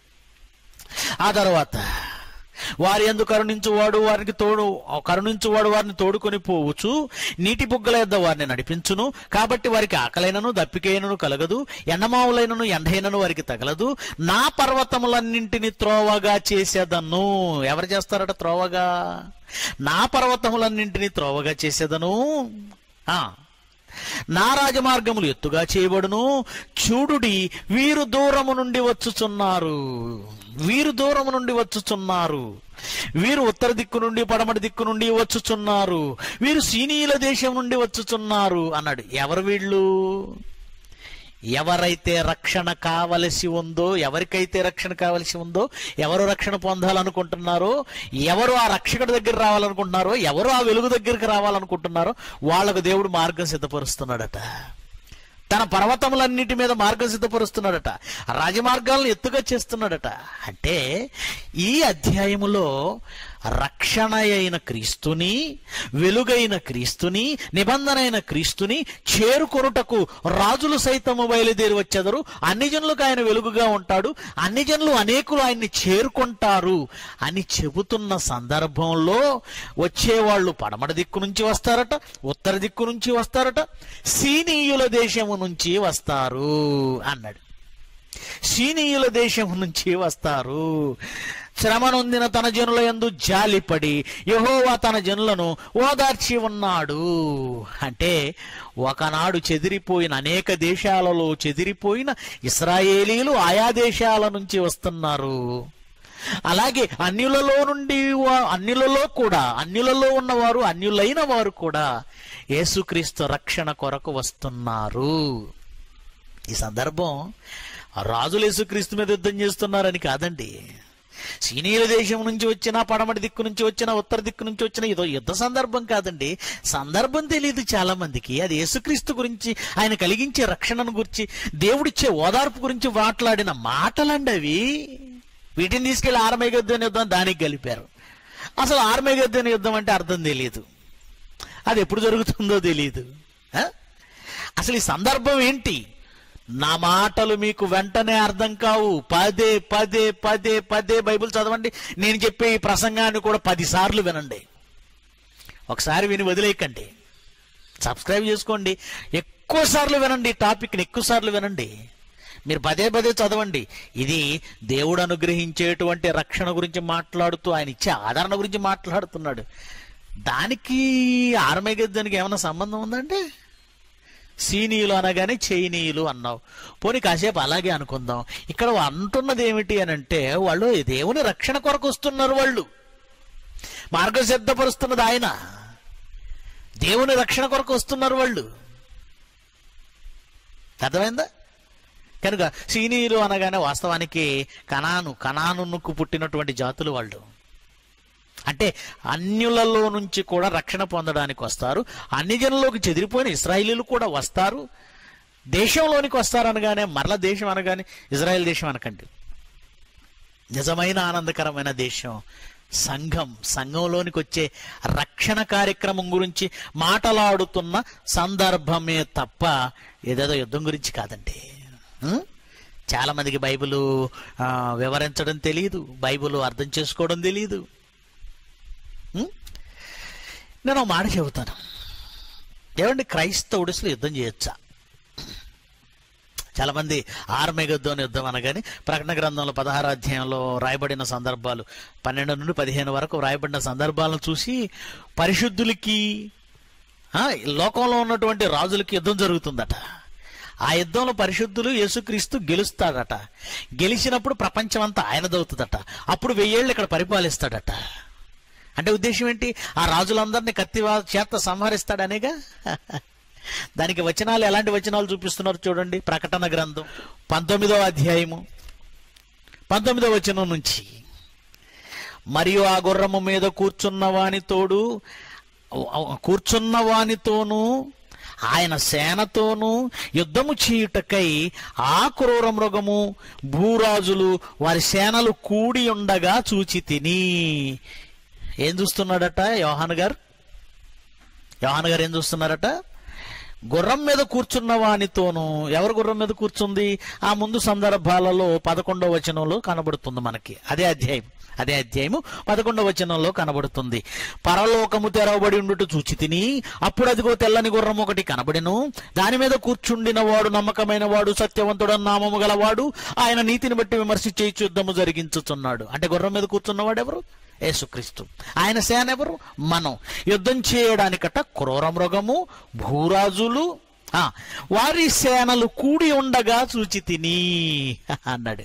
Speaker 1: ఆ తర్వాత వారి ఎందు కరుణించువాడు వారికి తోడు కరుణించువాడు వారిని తోడుకొని పోవచ్చు నీటి బుగ్గల యొద్ద వారిని నడిపించును కాబట్టి వారికి ఆకలైనను దప్పికైనను కలగదు ఎండమావులైనను ఎండైనను వారికి తగలదు నా పర్వతములన్నింటిని త్రోవగా చేసేదను ఎవరు చేస్తారట త్రోవగా నా పర్వతములన్నింటినీ త్రోవగా చేసేదను ఆ నా రాజమార్గములు ఎత్తుగా చేయబడును చూడుడి వీరు దూరము నుండి వచ్చుచున్నారు వీరు దూరము నుండి వచ్చుచున్నారు వీరు ఉత్తర దిక్కు నుండి పడమటి దిక్కు నుండి వచ్చుచున్నారు వీరు సీనీల దేశం నుండి వచ్చుచున్నారు అన్నాడు ఎవరు వీళ్ళు ఎవరైతే రక్షణ కావలసి ఉందో ఎవరికైతే రక్షణ కావలసి ఉందో ఎవరు రక్షణ పొందాలనుకుంటున్నారో ఎవరు ఆ రక్షకుడి దగ్గర రావాలనుకుంటున్నారో ఎవరు ఆ వెలుగు దగ్గరికి రావాలనుకుంటున్నారో వాళ్ళకు దేవుడు మార్గం సిద్ధపరుస్తున్నాడట తన పర్వతములన్నిటి మీద మార్గం సిద్ధపరుస్తున్నాడట రాజమార్గాలను ఎత్తుగా చేస్తున్నాడట అంటే ఈ అధ్యాయములో రక్షణ అయిన క్రీస్తుని వెలుగైన క్రీస్తుని నిబంధన అయిన క్రీస్తుని చేరుకొనుటకు రాజులు సైతము బయలుదేరి వచ్చెదరు అన్ని జనులకు ఆయన వెలుగుగా ఉంటాడు అన్ని జనులు అనేకులు ఆయన్ని చేరుకుంటారు అని చెబుతున్న సందర్భంలో వచ్చేవాళ్ళు పడమట దిక్కు నుంచి వస్తారట ఉత్తర దిక్కు నుంచి వస్తారట సీనీయుల దేశము నుంచి వస్తారు అన్నాడు సీనీయుల దేశం నుంచి వస్తారు శ్రమ నొందిన తన జనుల యందు జాలిపడి యహోవా తన జనులను ఓదార్చి ఉన్నాడు అంటే ఒకనాడు చెదిరిపోయిన అనేక దేశాలలో చెదిరిపోయిన ఇస్రాయేలీలు ఆయా దేశాల నుంచి వస్తున్నారు అలాగే అన్యులలో నుండి వా- అన్యులలో కూడా అన్యులలో ఉన్నవారు అన్యులైన వారు కూడా యేసుక్రీస్తు రక్షణ కొరకు వస్తున్నారు ఈ సందర్భం రాజులు యేసుక్రీస్తు మీద యుద్ధం చేస్తున్నారని కాదండి సీనియర్ దేశం నుంచి వచ్చినా పడమటి దిక్కు నుంచి వచ్చినా ఉత్తర దిక్కు నుంచి వచ్చినా ఇదో యుద్ధ సందర్భం కాదండి సందర్భం తెలియదు చాలా మందికి అది యేసుక్రీస్తు గురించి ఆయన కలిగించే రక్షణను గురించి దేవుడిచ్చే ఓదార్పు గురించి మాట్లాడిన మాటలండి అవి వీటిని తీసుకెళ్లి ఆర్మేగద్దని యుద్ధం దానికి కలిపారు అసలు ఆర్మేగద్దని యుద్ధం అంటే అర్థం తెలియదు అది ఎప్పుడు జరుగుతుందో తెలియదు ఆ? అసలు ఈ సందర్భం ఏంటి నా మాటలు మీకు వెంటనే అర్థం కావు పదే పదే పదే పదే బైబిల్ చదవండి నేను చెప్పే ఈ ప్రసంగాన్ని కూడా పది సార్లు వినండి ఒకసారి విని వదిలేయకండి సబ్స్క్రైబ్ చేసుకోండి ఎక్కువ సార్లు వినండి ఈ టాపిక్ని ఎక్కువ సార్లు వినండి మీరు పదే పదే చదవండి ఇది దేవుడు అనుగ్రహించేటువంటి రక్షణ గురించి మాట్లాడుతూ ఆయన ఇచ్చే ఆదరణ గురించి మాట్లాడుతున్నాడు దానికి ఆర్మేగద్దానికి ఏమైనా సంబంధం ఉందండి సీనీయులు అనగానే చైనీయులు అన్నావు పోనీ కాసేపు అలాగే అనుకుందాం ఇక్కడ అంటున్నది ఏమిటి అని అంటే వాళ్ళు దేవుని రక్షణ కొరకు వస్తున్నారు వాళ్ళు మార్గం సిద్ధపరుస్తున్నది ఆయన దేవుని రక్షణ కొరకు వస్తున్నారు వాళ్ళు అర్థమైందా కనుక సీనీయులు అనగానే వాస్తవానికి కనాను కనానుకు పుట్టినటువంటి జాతులు వాళ్ళు అంటే అన్యులలో నుంచి కూడా రక్షణ పొందడానికి వస్తారు అన్ని జనుల్లోకి చెదిరిపోయిన ఇస్రాయిలీలు కూడా వస్తారు దేశంలోనికి వస్తారు అనగానే మరల దేశం అనగానే ఇజ్రాయెల్ దేశం అనకండి నిజమైన ఆనందకరమైన దేశం సంఘం సంఘంలోనికి వచ్చే రక్షణ కార్యక్రమం గురించి మాటలాడుతున్న సందర్భమే తప్ప ఏదేదో యుద్ధం గురించి కాదండి ఉం? చాలా మందికి బైబిల్ ఆ, వివరించడం తెలియదు బైబిల్ అర్థం చేసుకోవడం తెలియదు ఉం? నేను ఒక మాట చెబుతాను ఏమండి క్రైస్తవుడు అసలు యుద్ధం చేయొచ్చా చాలా మంది ఆర్మేగద్దోన్ యుద్ధం అనగానే ప్రకటన గ్రంథంలో పదహారు అధ్యాయంలో రాయబడిన సందర్భాలు పన్నెండు నుండి పదిహేను వరకు రాయబడిన సందర్భాలను చూసి పరిశుద్ధులకి ఆ, లోకంలో ఉన్నటువంటి రాజులకి యుద్ధం జరుగుతుందట ఆ యుద్ధంలో పరిశుద్ధులు యేసుక్రీస్తు గెలుస్తాడట గెలిచినప్పుడు ప్రపంచం అంతా ఆయనదవుతుందట అప్పుడు వెయ్యేళ్ళు ఇక్కడ పరిపాలిస్తాడట అంటే ఉద్దేశం ఏంటి ఆ రాజులందరినీ కత్తి వా- చేత సంహరిస్తాడనేగా దానికి వచనాలు ఎలాంటి వచనాలు చూపిస్తున్నారు చూడండి ప్రకటన గ్రంథం పంతొమ్మిదో అధ్యాయము పంతొమ్మిదో వచనం నుంచి మరియు ఆ గుర్రము మీద కూర్చున్న వాని తోడు కూర్చున్న వానితోనూ ఆయన సేనతోనూ యుద్ధము చేయుటకై ఆ క్రూర మృగము భూరాజులు వారి సేనలు కూడి ఉండగా చూచి తిని ఏం చూస్తున్నాడట యోహాన్ గారు యోహాన్ గారు ఏం చూస్తున్నారట గుర్రం మీద కూర్చున్న వానితోనూ ఎవరు గుర్రం మీద కూర్చుంది ఆ ముందు సందర్భాలలో పదకొండవ వచనంలో కనబడుతుంది మనకి అదే అధ్యాయం అదే అధ్యాయము పదకొండవ వచనంలో కనబడుతుంది పరలోకము తెరవబడి ఉండుట చూచి తిని అప్పుడు అదిగో తెల్లని గుర్రం ఒకటి కనబడెను దాని మీద కూర్చుండిన వాడు నమ్మకమైన వాడు సత్యవంతుడు నామము గలవాడు ఆయన నీతిని బట్టి విమర్శ చేయి యుద్ధము జరిగించుచున్నాడు అంటే గుర్రం మీద కూర్చున్నవాడు ఎవరు యేసుక్రీస్తు ఆయన సేన ఎవరు మనం యుద్ధం చేయడానికట క్రూర మృగము భూరాజులు ఆ, వారి సేనలు కూడి ఉండగా చూచి తిని అన్నాడు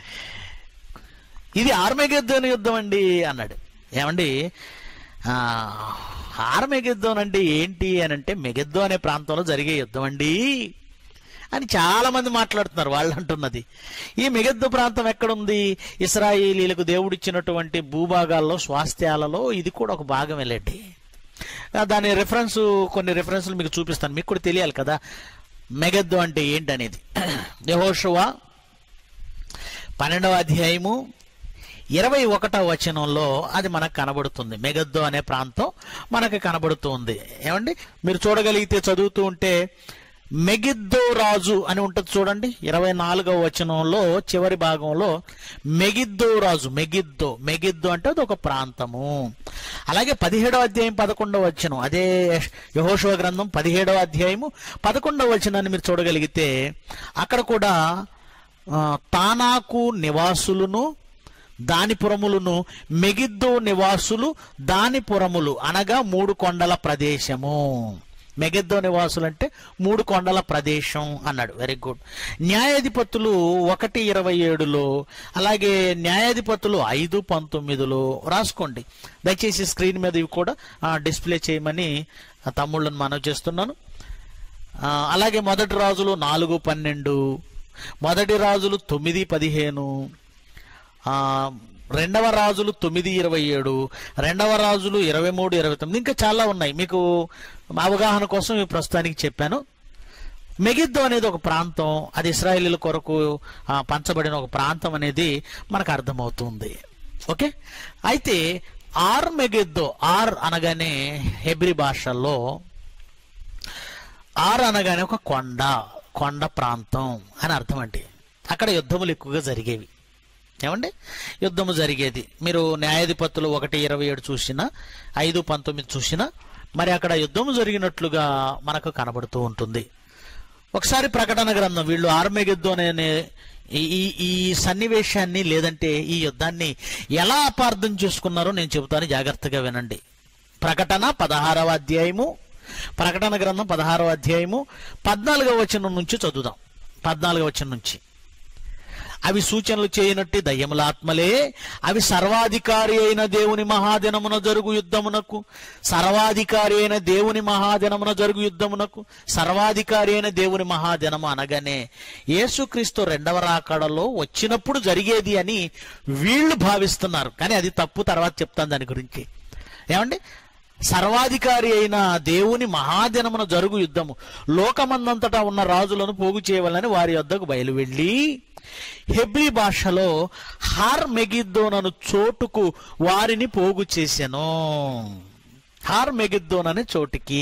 Speaker 1: ఇది ఆర్మేగద్దోని యుద్ధం అండి అన్నాడు ఏమండి ఆ, ఆర్మేగద్దోన్ అంటే ఏంటి అని అంటే మెగద్దో అనే ప్రాంతంలో జరిగే యుద్ధం అండి అని చాలా మంది మాట్లాడుతున్నారు వాళ్ళు అంటున్నది ఈ మిగద్దు ప్రాంతం ఎక్కడుంది ఇస్రాయేలీలకు దేవుడిచ్చినటువంటి భూభాగాల్లో స్వాస్థ్యాలలో ఇది కూడా ఒక భాగం వెళ్ళండి ఆ, దాని రెఫరెన్స్ కొన్ని రెఫరెన్స్లు మీకు చూపిస్తాను మీకు కూడా తెలియాలి కదా మెగద్దు అంటే ఏంటనేది యహోషువ పన్నెండవ అధ్యాయము ఇరవై ఒకటవ వచనంలో అది మనకు కనబడుతుంది మెగద్దు అనే ప్రాంతం మనకు కనబడుతుంది ఏమండి మీరు చూడగలిగితే చదువుతూ ఉంటే మెగిద్దో రాజు అని ఉంటుంది చూడండి ఇరవై నాలుగవ వచనంలో చివరి భాగంలో మెగిద్దో రాజు మెగిద్దో మెగిద్దో అంటే అది ఒక ప్రాంతము అలాగే పదిహేడవ అధ్యాయం పదకొండవ వచనం అదే యహోశివ గ్రంథం పదిహేడవ అధ్యాయము పదకొండవ వచనాన్ని మీరు చూడగలిగితే అక్కడ కూడా ఆ, తానాకు నివాసులను దాని పురములను మెగిద్దో నివాసులు దాని పురములు అనగా మూడు కొండల ప్రదేశము మెగిద్దో నివాసులు అంటే మూడు కొండల ప్రదేశం అన్నాడు వెరీ గుడ్ న్యాయాధిపతులు ఒకటి ఇరవై ఏడులో అలాగే న్యాయాధిపతులు ఐదు పంతొమ్మిదిలో రాసుకోండి దయచేసి స్క్రీన్ మీద ఇవి కూడా ఆ, డిస్ప్లే చేయమని ఆ తమ్ముళ్ళని మనవి చేస్తున్నాను ఆ, అలాగే మొదటి రాజులు నాలుగు పన్నెండు మొదటి రాజులు తొమ్మిది పదిహేను ఆ, రెండవ రాజులు తొమ్మిది ఇరవై ఏడు రెండవ రాజులు ఇరవై మూడు ఇరవై తొమ్మిది ఇంకా చాలా ఉన్నాయి మీకు అవగాహన కోసం ఈ ప్రస్తుతానికి చెప్పాను మెగిద్దో అనేది ఒక ప్రాంతం అది ఇస్రాయేలీల కొరకు ఆ, పంచబడిన ఒక ప్రాంతం అనేది మనకు అర్థమవుతుంది ఓకే అయితే ఆర్ మెగిద్దో ఆర్ అనగానే హెబ్రి భాషల్లో ఆర్ అనగానే ఒక కొండ కొండ ప్రాంతం అని అర్థం అండి అక్కడ యుద్ధములు ఎక్కువగా జరిగేవి ఏమండి యుద్ధము జరిగేది మీరు న్యాయాధిపతులు ఒకటి ఇరవై ఏడు చూసినా ఐదు పంతొమ్మిది చూసినా మరి అక్కడ యుద్ధము జరిగినట్లుగా మనకు కనబడుతూ ఉంటుంది ఒకసారి ప్రకటన గ్రంథం వీళ్ళు ఆర్మేగిద్దు అనే ఈ- ఈ ఈ సన్నివేశాన్ని లేదంటే ఈ యుద్ధాన్ని ఎలా అపార్థం చేసుకున్నారో నేను చెబుతాను జాగ్రత్తగా వినండి ప్రకటన పదహారవ అధ్యాయము ప్రకటన గ్రంథం పదహారవ అధ్యాయము పద్నాలుగవ వచనం నుంచి చదువుదాం పద్నాలుగవ వచనం నుంచి అవి సూచనలు చేయనట్టి దయ్యముల ఆత్మలే అవి సర్వాధికారి అయిన దేవుని మహాదినమున జరుగు యుద్ధమునకు సర్వాధికారి అయిన దేవుని మహాదినమున జరుగు యుద్ధమునకు సర్వాధికారి అయిన దేవుని మహాదినము అనగానే యేసుక్రీస్తు రెండవ రాకడలో వచ్చినప్పుడు జరిగేది అని వీళ్ళు భావిస్తున్నారు కానీ అది తప్పు తర్వాత చెప్తాను దాని గురించి ఏమండి సర్వాధికారి అయిన దేవుని మహాదినమున జరుగు యుద్ధము లోకమందంతటా ఉన్న రాజులను పోగు చేయవాలని వారి వద్దకు బయలు వెళ్ళి హెబ్రీ భాషలో హార్ మెగిద్దోనను చోటుకు వారిని పోగు చేశాను హార్ మెగిద్దోన్ అనే చోటుకి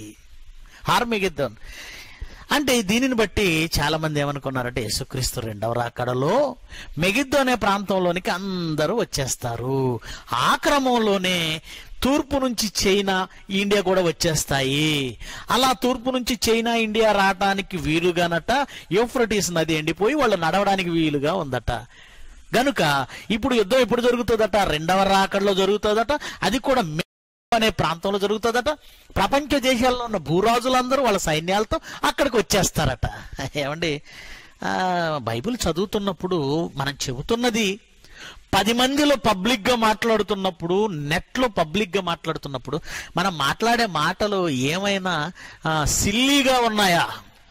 Speaker 1: హార్ మెగిద్దోన్ అంటే దీనిని బట్టి చాలా మంది ఏమనుకున్నారంటే యేసుక్రీస్తు రెండవ రాకడలో మెగిద్దు అనే ప్రాంతంలోనికి అందరూ వచ్చేస్తారు ఆ క్రమంలోనే తూర్పు నుంచి చైనా ఇండియా కూడా వచ్చేస్తాయి అలా తూర్పు నుంచి చైనా ఇండియా రావడానికి వీలుగానట యూఫ్రటీస్ నది ఎండిపోయి వాళ్ళు నడవడానికి వీలుగా ఉందట గనుక ఇప్పుడు యుద్ధం ఎప్పుడు జరుగుతుందట రెండవ రాకడలో జరుగుతుందట అది కూడా మే- అనే ప్రాంతంలో జరుగుతుందట ప్రపంచ దేశాల్లో ఉన్న భూరాజులందరూ వాళ్ళ సైన్యాలతో అక్కడికి వచ్చేస్తారట ఏమండి ఆ, బైబిల్ చదువుతున్నప్పుడు మనం చెబుతున్నది పది మందిలో పబ్లిక్ గా మాట్లాడుతున్నప్పుడు నెట్ లో పబ్లిక్ గా మాట్లాడుతున్నప్పుడు మనం మాట్లాడే మాటలు ఏమైనా ఆ, సిల్లీగా ఉన్నాయా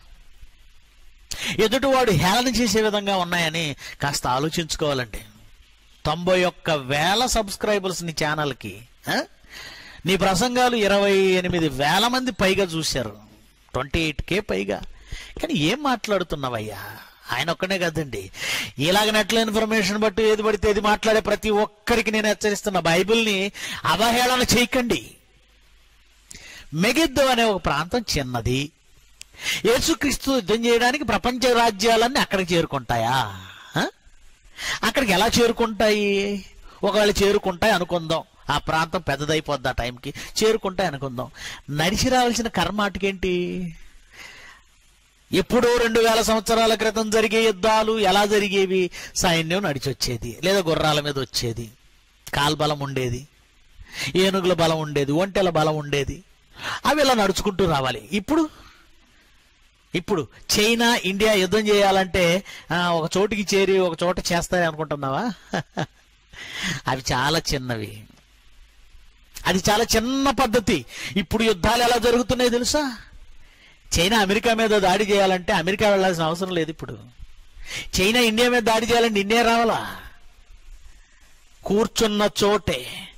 Speaker 1: ఎదుటివాడు హేళన చేసే విధంగా ఉన్నాయని కాస్త ఆలోచించుకోవాలండి తొంభై ఒక్క వేల సబ్స్క్రైబర్స్ నీ ఛానల్కి ఆ? నీ ప్రసంగాలు ఇరవై ఎనిమిది వేల మంది పైగా చూశారు ట్వంటీ ఎయిట్ కే పైగా కానీ ఏం మాట్లాడుతున్నావయ్యా ఆయన ఒక్కనే కదండి ఇలాగ నెట్ల ఇన్ఫర్మేషన్ బట్టి ఏది పడితే ఏది మాట్లాడే ప్రతి ఒక్కరికి నేను హెచ్చరిస్తున్న బైబిల్ని అవహేళన చేయకండి మెగిద్దు అనే ఒక ప్రాంతం చిన్నది యేసుక్రీస్తు యుద్ధం చేయడానికి ప్రపంచ రాజ్యాలన్నీ అక్కడికి చేరుకుంటాయా ఆ? అక్కడికి ఎలా చేరుకుంటాయి ఒకవేళ చేరుకుంటాయి అనుకుందాం ఆ ప్రాంతం పెద్దదైపోద్ది ఆ టైంకి చేరుకుంటాయి అనుకుందాం నడిచి రావాల్సిన కర్మ అటుకేంటి ఎప్పుడో రెండు వేల సంవత్సరాల క్రితం జరిగే యుద్ధాలు ఎలా జరిగేవి సైన్యం నడిచి వచ్చేది లేదా గుర్రాల మీద వచ్చేది కాల్బలం ఉండేది ఏనుగుల బలం ఉండేది ఒంటెల బలం ఉండేది అవి ఇలా నడుచుకుంటూ రావాలి ఇప్పుడు ఇప్పుడు చైనా ఇండియా యుద్ధం చేయాలంటే ఆ, ఒక చోటికి చేరి ఒక చోట చేస్తాయి అనుకుంటున్నావా అవి చాలా చిన్నవి అది చాలా చిన్న పద్ధతి ఇప్పుడు యుద్ధాలు ఎలా జరుగుతున్నాయి తెలుసా చైనా అమెరికా మీద దాడి చేయాలంటే అమెరికా వెళ్ళాల్సిన అవసరం లేదు ఇప్పుడు చైనా ఇండియా మీద దాడి చేయాలంటే ఇండియా రావాలా కూర్చున్న చోటే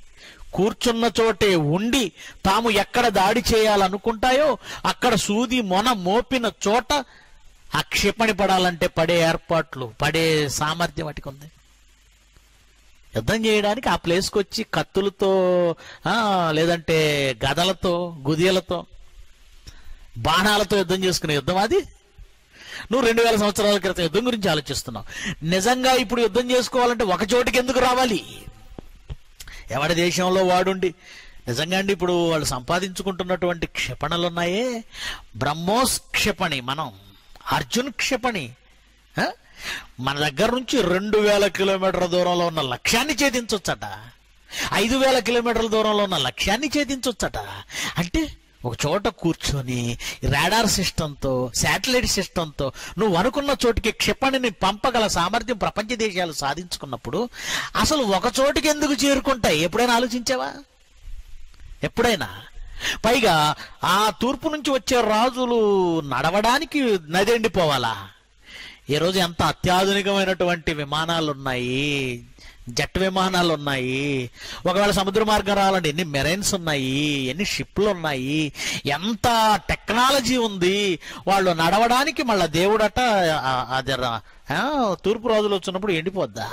Speaker 1: కూర్చున్న చోటే ఉండి తాము ఎక్కడ దాడి చేయాలనుకుంటాయో అక్కడ సూది మొన మోపిన చోట ఆ క్షిపణి పడాలంటే పడే ఏర్పాట్లు పడే సామర్థ్యం వాటికి ఉంది యుద్ధం చేయడానికి ఆ ప్లేస్కి వచ్చి కత్తులతో ఆ, లేదంటే గదలతో గుదియలతో బాణాలతో యుద్ధం చేసుకునే యుద్ధం అది నువ్వు రెండు వేల సంవత్సరాల క్రితం యుద్ధం గురించి ఆలోచిస్తున్నావు నిజంగా ఇప్పుడు యుద్ధం చేసుకోవాలంటే ఒక చోటికి ఎందుకు రావాలి ఎవడి దేశంలో వాడుండి నిజంగా అండి ఇప్పుడు వాళ్ళు సంపాదించుకుంటున్నటువంటి క్షిపణులు ఉన్నాయే బ్రహ్మోస్ క్షిపణి మనం అర్జున్ క్షిపణి ఆ? మన దగ్గర నుంచి రెండు వేల కిలోమీటర్ల దూరంలో ఉన్న లక్ష్యాన్ని ఛేదించవచ్చట ఐదు వేల కిలోమీటర్ల దూరంలో ఉన్న లక్ష్యాన్ని ఛేదించవచ్చట అంటే ఒక చోట కూర్చొని రాడార్ సిస్టంతో శాటిలైట్ సిస్టంతో నువ్వు అనుకున్న చోటికి క్షిపణిని పంపగల సామర్థ్యం ప్రపంచ దేశాలు సాధించుకున్నప్పుడు అసలు ఒక చోటికి ఎందుకు చేరుకుంటాయి ఎప్పుడైనా ఆలోచించావా ఎప్పుడైనా పైగా ఆ తూర్పు నుంచి వచ్చే రాజులు నడవడానికి నది ఎండిపోవాలా ఈ రోజు ఎంత అత్యాధునికమైనటువంటి విమానాలు ఉన్నాయి జెట్ విమానాలు ఉన్నాయి ఒకవేళ సముద్ర మార్గం రావాలంటే ఎన్ని మెరైన్స్ ఉన్నాయి ఎన్ని షిప్లు ఉన్నాయి ఎంత టెక్నాలజీ ఉంది వాళ్ళు నడవడానికి మళ్ళా దేవుడట ఆ- అది రా- ఆ, తూర్పు రోజులు వచ్చినప్పుడు ఎండిపోద్దా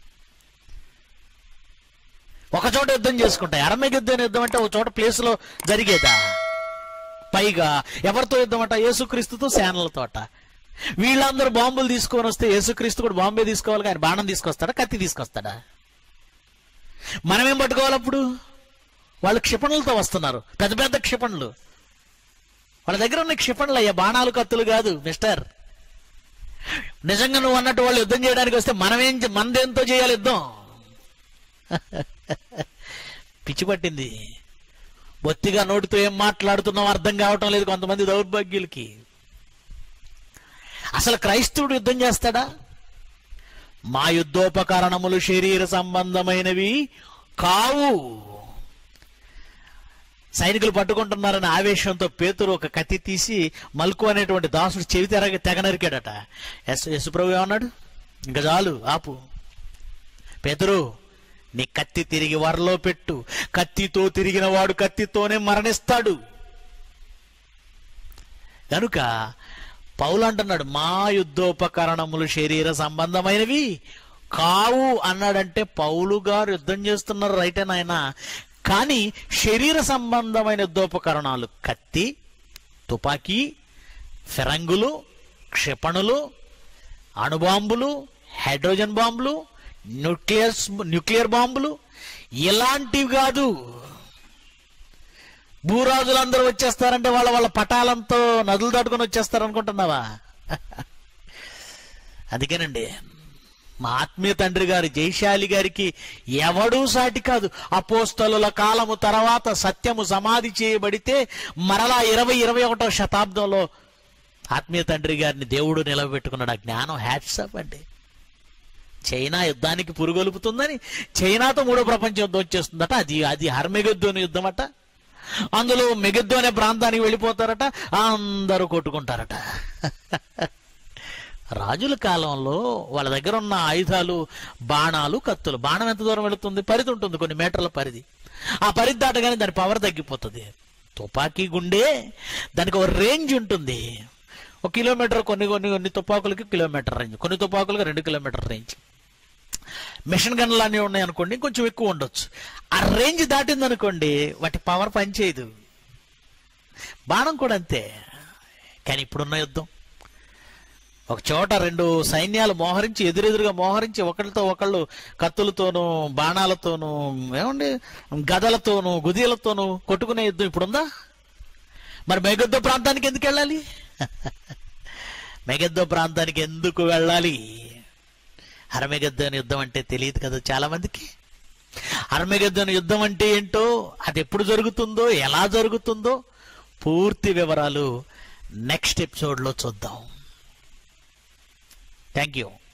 Speaker 1: ఒక చోట యుద్ధం చేసుకుంటాయి అరమయుద్ధం యుద్ధం అంటే ఒక చోట ప్లేస్ లో జరిగేదా పైగా ఎవరితో యుద్ధం అంట యేసుక్రీస్తుతో సేనలతో అట వీళ్ళందరూ బాంబులు తీసుకొని వస్తే యేసుక్రీస్తు కూడా బాంబే తీసుకోవాలి కానీ బాణం తీసుకొస్తాడా కత్తి తీసుకొస్తాడా మనమేం పట్టుకోవాలి అప్పుడు వాళ్ళు క్షిపణులతో వస్తున్నారు పెద్ద పెద్ద క్షిపణులు వాళ్ళ దగ్గర ఉన్న క్షిపణులు అయ్యా బాణాలు కత్తులు కాదు మిస్టర్ నిజంగా నువ్వు అన్నట్టు వాళ్ళు యుద్ధం చేయడానికి వస్తే మనమేం చే- మనదేంతో చేయాలి యుద్ధం పిచ్చి పట్టింది బొత్తిగా నోటితో ఏం మాట్లాడుతున్నాం అర్థం కావటం లేదు కొంతమంది దౌర్భాగ్యులకి అసలు క్రైస్తవుడు యుద్ధం చేస్తాడా మా యుద్ధోపకరణములు శరీర సంబంధమైనవి కావు సైనికులు పట్టుకుంటున్నారని ఆవేశంతో పేతురు ఒక కత్తి తీసి మల్కు అనేటువంటి దాసుడు చెవి తెరగ తెగ నరికాడట యశ్ యశుప్రభు ఏమన్నాడు ఇంకా చాలు ఆపు పేతురు నీ కత్తి తిరిగి వరలో పెట్టు కత్తితో తిరిగిన వాడు కత్తితోనే మరణిస్తాడు కనుక పౌలు అంటున్నాడు మా యుద్ధోపకరణములు శరీర సంబంధమైనవి కావు అన్నాడంటే పౌలు గారు యుద్ధం చేస్తున్నారు రైటే నాయన కానీ శరీర సంబంధమైన యుద్ధోపకరణాలు కత్తి తుపాకీ ఫిరంగులు క్షిపణులు అణుబాంబులు హైడ్రోజన్ బాంబులు న్యూక్లియర్ న్యూక్లియర్ బాంబులు ఇలాంటివి కాదు భూరాజులందరూ వచ్చేస్తారంటే వాళ్ళ వాళ్ళ పటాలంతో నదులు దాటుకొని వచ్చేస్తారు అనుకుంటున్నావా అందుకేనండి మా ఆత్మీయ తండ్రి గారి జైశాలి గారికి ఎవడూ సాటి కాదు అపోస్తలుల కాలము తర్వాత సత్యము సమాధి చేయబడితే మరలా ఇరవై ఇరవై ఒకటో శతాబ్దంలో ఆత్మీయ తండ్రి గారిని దేవుడు నిలబెట్టుకున్నాడు ఆ జ్ఞానం హ్యాట్సప్ అండి చైనా యుద్ధానికి పురుగొలుపుతుందని చైనాతో మూడో ప్రపంచ యుద్ధం వచ్చేస్తుందట అది అది హర్మెగద్దోని యుద్ధం అట అందులో మెగద్దు అనే ప్రాంతానికి వెళ్ళిపోతారట అందరూ కొట్టుకుంటారట రాజుల కాలంలో వాళ్ళ దగ్గర ఉన్న ఆయుధాలు బాణాలు కత్తులు బాణం ఎంత దూరం వెళుతుంది పరిధి ఉంటుంది కొన్ని మీటర్ల పరిధి ఆ పరిధి దాటగానే దాని పవర్ తగ్గిపోతుంది తుపాకీ గుండే దానికి ఒక రేంజ్ ఉంటుంది ఒక కిలోమీటర్ కొన్ని కొన్ని కొన్ని తుపాకులకి కిలోమీటర్ రేంజ్ కొన్ని తుపాకులకి రెండు కిలోమీటర్ రేంజ్ మిషన్ గన్లు అన్నీ ఉన్నాయి అనుకోండి కొంచెం ఎక్కువ ఉండొచ్చు ఆ రేంజ్ దాటింది అనుకోండి వాటి పవర్ పనిచేయదు బాణం కూడా అంతే కానీ ఇప్పుడున్న యుద్ధం ఒక చోట రెండు సైన్యాలు మోహరించి ఎదురెదురుగా మోహరించి ఒకళ్ళతో ఒకళ్ళు కత్తులతోనూ బాణాలతోనూ ఏమండి గదలతోనూ గుదియలతోనూ కొట్టుకునే యుద్ధం ఇప్పుడుందా మరి మెగద్దో ప్రాంతానికి ఎందుకు వెళ్ళాలి మెగద్దో ప్రాంతానికి ఎందుకు వెళ్ళాలి హరమెగద్దోని యుద్ధం అంటే తెలియదు కదా చాలా మందికి హరమెగద్దోని యుద్ధం అంటే ఏంటో అది ఎప్పుడు జరుగుతుందో ఎలా జరుగుతుందో పూర్తి వివరాలు నెక్స్ట్ ఎపిసోడ్లో చూద్దాం థ్యాంక్ యూ